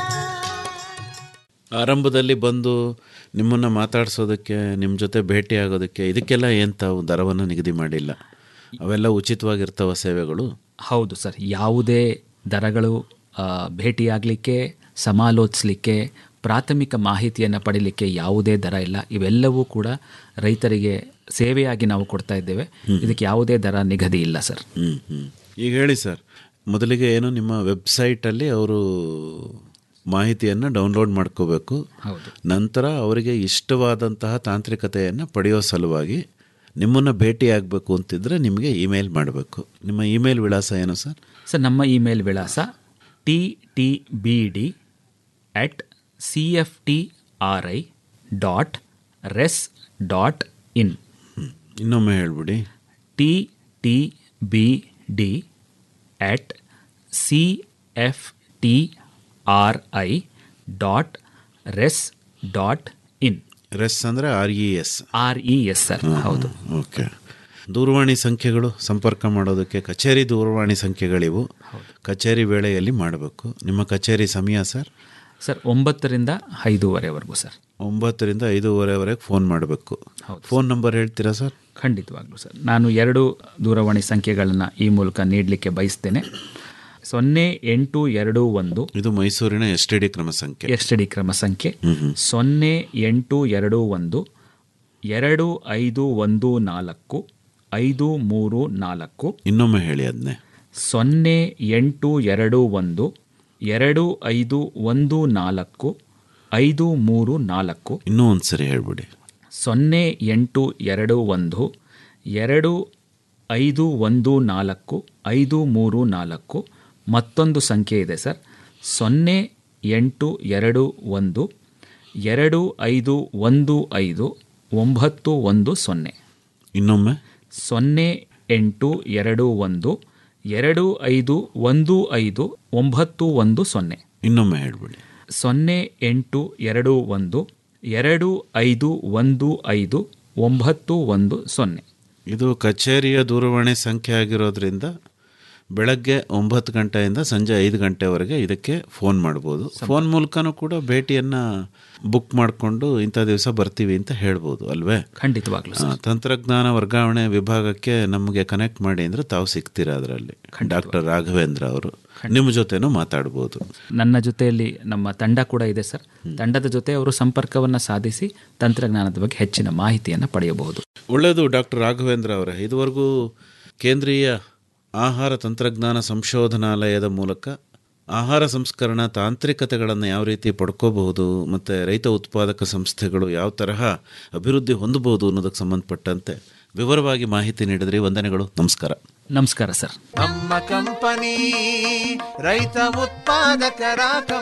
ಆರಂಭದಲ್ಲಿ ಬಂದು ನಿಮ್ಮನ್ನು ಮಾತಾಡಿಸೋದಕ್ಕೆ ನಿಮ್ಮ ಜೊತೆ ಭೇಟಿ ಆಗೋದಕ್ಕೆ ಇದಕ್ಕೆಲ್ಲ ಏನು ತಾವು ದರವನ್ನು ನಿಗದಿ ಮಾಡಿಲ್ಲ ಅವೆಲ್ಲ ಉಚಿತವಾಗಿರ್ತವ ಸೇವೆಗಳು ಹೌದು ಸರ್ ಯಾವುದೇ ದರಗಳು ಆ, ಭೇಟಿಯಾಗಲಿಕ್ಕೆ ಸಮಾಲೋಚಿಸಲಿಕ್ಕೆ ಪ್ರಾಥಮಿಕ ಮಾಹಿತಿಯನ್ನು ಪಡೀಲಿಕ್ಕೆ ಯಾವುದೇ ದರ ಇಲ್ಲ ಇವೆಲ್ಲವೂ ಕೂಡ ರೈತರಿಗೆ ಸೇವೆಯಾಗಿ ನಾವು ಕೊಡ್ತಾ ಇದ್ದೇವೆ ಇದಕ್ಕೆ ಯಾವುದೇ ದರ ನಿಗದಿ ಇಲ್ಲ ಸರ್ ಹ್ಞೂ ಹ್ಞೂ ಈಗ ಹೇಳಿ ಸರ್ ಮೊದಲಿಗೆ ಏನು ನಿಮ್ಮ ವೆಬ್ಸೈಟಲ್ಲಿ ಅವರು ಮಾಹಿತಿಯನ್ನು ಡೌನ್ಲೋಡ್ ಮಾಡ್ಕೋಬೇಕು ಹೌದು ನಂತರ ಅವರಿಗೆ ಇಷ್ಟವಾದಂತಹ ತಾಂತ್ರಿಕತೆಯನ್ನು ಪಡೆಯೋ ಸಲುವಾಗಿ ನಿಮ್ಮನ್ನು ಭೇಟಿಯಾಗಬೇಕು ಅಂತಿದ್ರೆ ನಿಮಗೆ ಇಮೇಲ್ ಮಾಡಬೇಕು ನಿಮ್ಮ ಇಮೇಲ್ ವಿಳಾಸ ಏನು ಸರ್ ಸರ್ ನಮ್ಮ ಇಮೇಲ್ ವಿಳಾಸ T T B D at C F T R I dot res dot in ಇನ್ನೊಮ್ಮೆ ಹೇಳ್ಬಿಡಿ T T B D at C F T R I dot res dot in res ಅಂದರೆ R E S R E S sir ಹೌದು okay ದೂರವಾಣಿ ಸಂಖ್ಯೆಗಳು ಸಂಪರ್ಕ ಮಾಡೋದಕ್ಕೆ ಕಚೇರಿ ದೂರವಾಣಿ ಸಂಖ್ಯೆಗಳಿವು ಕಚೇರಿ ವೇಳೆಯಲ್ಲಿ ಮಾಡಬೇಕು ನಿಮ್ಮ ಕಚೇರಿ ಸಮಯ ಸರ್ ಸರ್ ಒಂಬತ್ತರಿಂದ ಐದೂವರೆವರೆಗೂ ಸರ್ ಒಂಬತ್ತರಿಂದ ಐದೂವರೆವರೆಗೆ ಫೋನ್ ಮಾಡಬೇಕು ಫೋನ್ ನಂಬರ್ ಹೇಳ್ತೀರಾ ಸರ್ ಖಂಡಿತವಾಗ್ಲೂ ಸರ್ ನಾನು ಎರಡು ದೂರವಾಣಿ ಸಂಖ್ಯೆಗಳನ್ನು ಈ ಮೂಲಕ ನೀಡಲಿಕ್ಕೆ ಬಯಸ್ತೇನೆ ಸೊನ್ನೆ ಎಂಟು ಎರಡು ಒಂದು ಇದು ಮೈಸೂರಿನ ಎಸ್ ಟಿ ಡಿ ಕ್ರಮ ಸಂಖ್ಯೆ ಎಸ್ ಡಿ ಕ್ರಮ ಸಂಖ್ಯೆ ಸೊನ್ನೆ ಎಂಟು ಎರಡು ಒಂದು ಎರಡು ಐದು ಒಂದು ನಾಲ್ಕು ಐದು ಮೂರು ನಾಲ್ಕು ಇನ್ನೊಮ್ಮೆ ಹೇಳಿ ಅದನ್ನೇ ಸೊನ್ನೆ ಎಂಟು ಎರಡು ಒಂದು ಎರಡು ಐದು ಒಂದು ನಾಲ್ಕು ಐದು ಮೂರು ನಾಲ್ಕು ಇನ್ನೂ ಒಂದು ಸರಿ ಹೇಳ್ಬಿಡಿ ಸೊನ್ನೆ ಎಂಟು ಎರಡು ಒಂದು ಎರಡು ಐದು ಒಂದು ನಾಲ್ಕು ಐದು ಮೂರು ನಾಲ್ಕು ಮತ್ತೊಂದು ಸಂಖ್ಯೆ ಇದೆ ಸರ್ ಸೊನ್ನೆ ಎಂಟು ಎರಡು ಒಂದು ಎರಡು ಐದು ಒಂದು ಐದು ಒಂಬತ್ತು ಒಂದು ಸೊನ್ನೆ ಇನ್ನೊಮ್ಮೆ ಸೊನ್ನೆ ಎಂಟು ಎರಡು ಒಂದು ಎರಡು ಐದು ಒಂದು ಐದು ಒಂಬತ್ತು ಒಂದು ಸೊನ್ನೆ ಇನ್ನೊಮ್ಮೆ ಹೇಳ್ಬಿಡಿ ಸೊನ್ನೆ ಎಂಟು ಎರಡು ಒಂದು ಎರಡು ಐದು ಒಂದು ಐದು ಒಂಬತ್ತು ಒಂದು ಸೊನ್ನೆ ಇದು ಕಚೇರಿಯ ದೂರವಾಣಿ ಸಂಖ್ಯೆ ಆಗಿರೋದ್ರಿಂದ ಬೆಳಗ್ಗೆ ಒಂಬತ್ತು ಗಂಟೆಯಿಂದ ಸಂಜೆ ಐದು ಗಂಟೆವರೆಗೆ ಇದಕ್ಕೆ ಫೋನ್ ಮಾಡ್ಬೋದು ಫೋನ್ ಮೂಲಕನೂ ಕೂಡ ಭೇಟಿಯನ್ನು ಬುಕ್ ಮಾಡಿಕೊಂಡು ಇಂಥ ದಿವಸ ಬರ್ತೀವಿ ಅಂತ ಹೇಳ್ಬೋದು ಅಲ್ವೇ ಖಂಡಿತವಾಗ್ಲೂ ಆ, ತಂತ್ರಜ್ಞಾನ ವರ್ಗಾವಣೆ ವಿಭಾಗಕ್ಕೆ ನಮಗೆ ಕನೆಕ್ಟ್ ಮಾಡಿ ಅಂದರೆ ತಾವು ಸಿಗ್ತೀರಾ ಅದರಲ್ಲಿ ಡಾಕ್ಟರ್ ರಾಘವೇಂದ್ರ ಅವರು ನಿಮ್ಮ ಜೊತೆನೂ ಮಾತಾಡ್ಬೋದು ನನ್ನ ಜೊತೆಯಲ್ಲಿ ನಮ್ಮ ತಂಡ ಕೂಡ ಇದೆ ಸರ್ ತಂಡದ ಜೊತೆ ಅವರು ಸಂಪರ್ಕವನ್ನು ಸಾಧಿಸಿ ತಂತ್ರಜ್ಞಾನದ ಬಗ್ಗೆ ಹೆಚ್ಚಿನ ಮಾಹಿತಿಯನ್ನು ಪಡೆಯಬಹುದು ಒಳ್ಳೆಯದು ಡಾಕ್ಟರ್ ರಾಘವೇಂದ್ರ ಅವರೇ ಇದುವರೆಗೂ ಕೇಂದ್ರೀಯ ಆಹಾರ ತಂತ್ರಜ್ಞಾನ ಸಂಶೋಧನಾಲಯದ ಮೂಲಕ ಆಹಾರ ಸಂಸ್ಕರಣಾ ತಾಂತ್ರಿಕತೆಗಳನ್ನು ಯಾವ ರೀತಿ ಪಡ್ಕೋಬಹುದು ಮತ್ತು ರೈತ ಉತ್ಪಾದಕ ಸಂಸ್ಥೆಗಳು ಯಾವ ತರಹ ಅಭಿವೃದ್ಧಿ ಹೊಂದಬಹುದು ಅನ್ನೋದಕ್ಕೆ ಸಂಬಂಧಪಟ್ಟಂತೆ ವಿವರವಾಗಿ ಮಾಹಿತಿ ನೀಡಿದ್ರಿ ವಂದನೆಗಳು ನಮಸ್ಕಾರ ನಮಸ್ಕಾರ ಸರ್ ನಮ್ಮ ಕಂಪನಿ ರೈತ ಉತ್ಪಾದಕರ ಕಂಪನಿ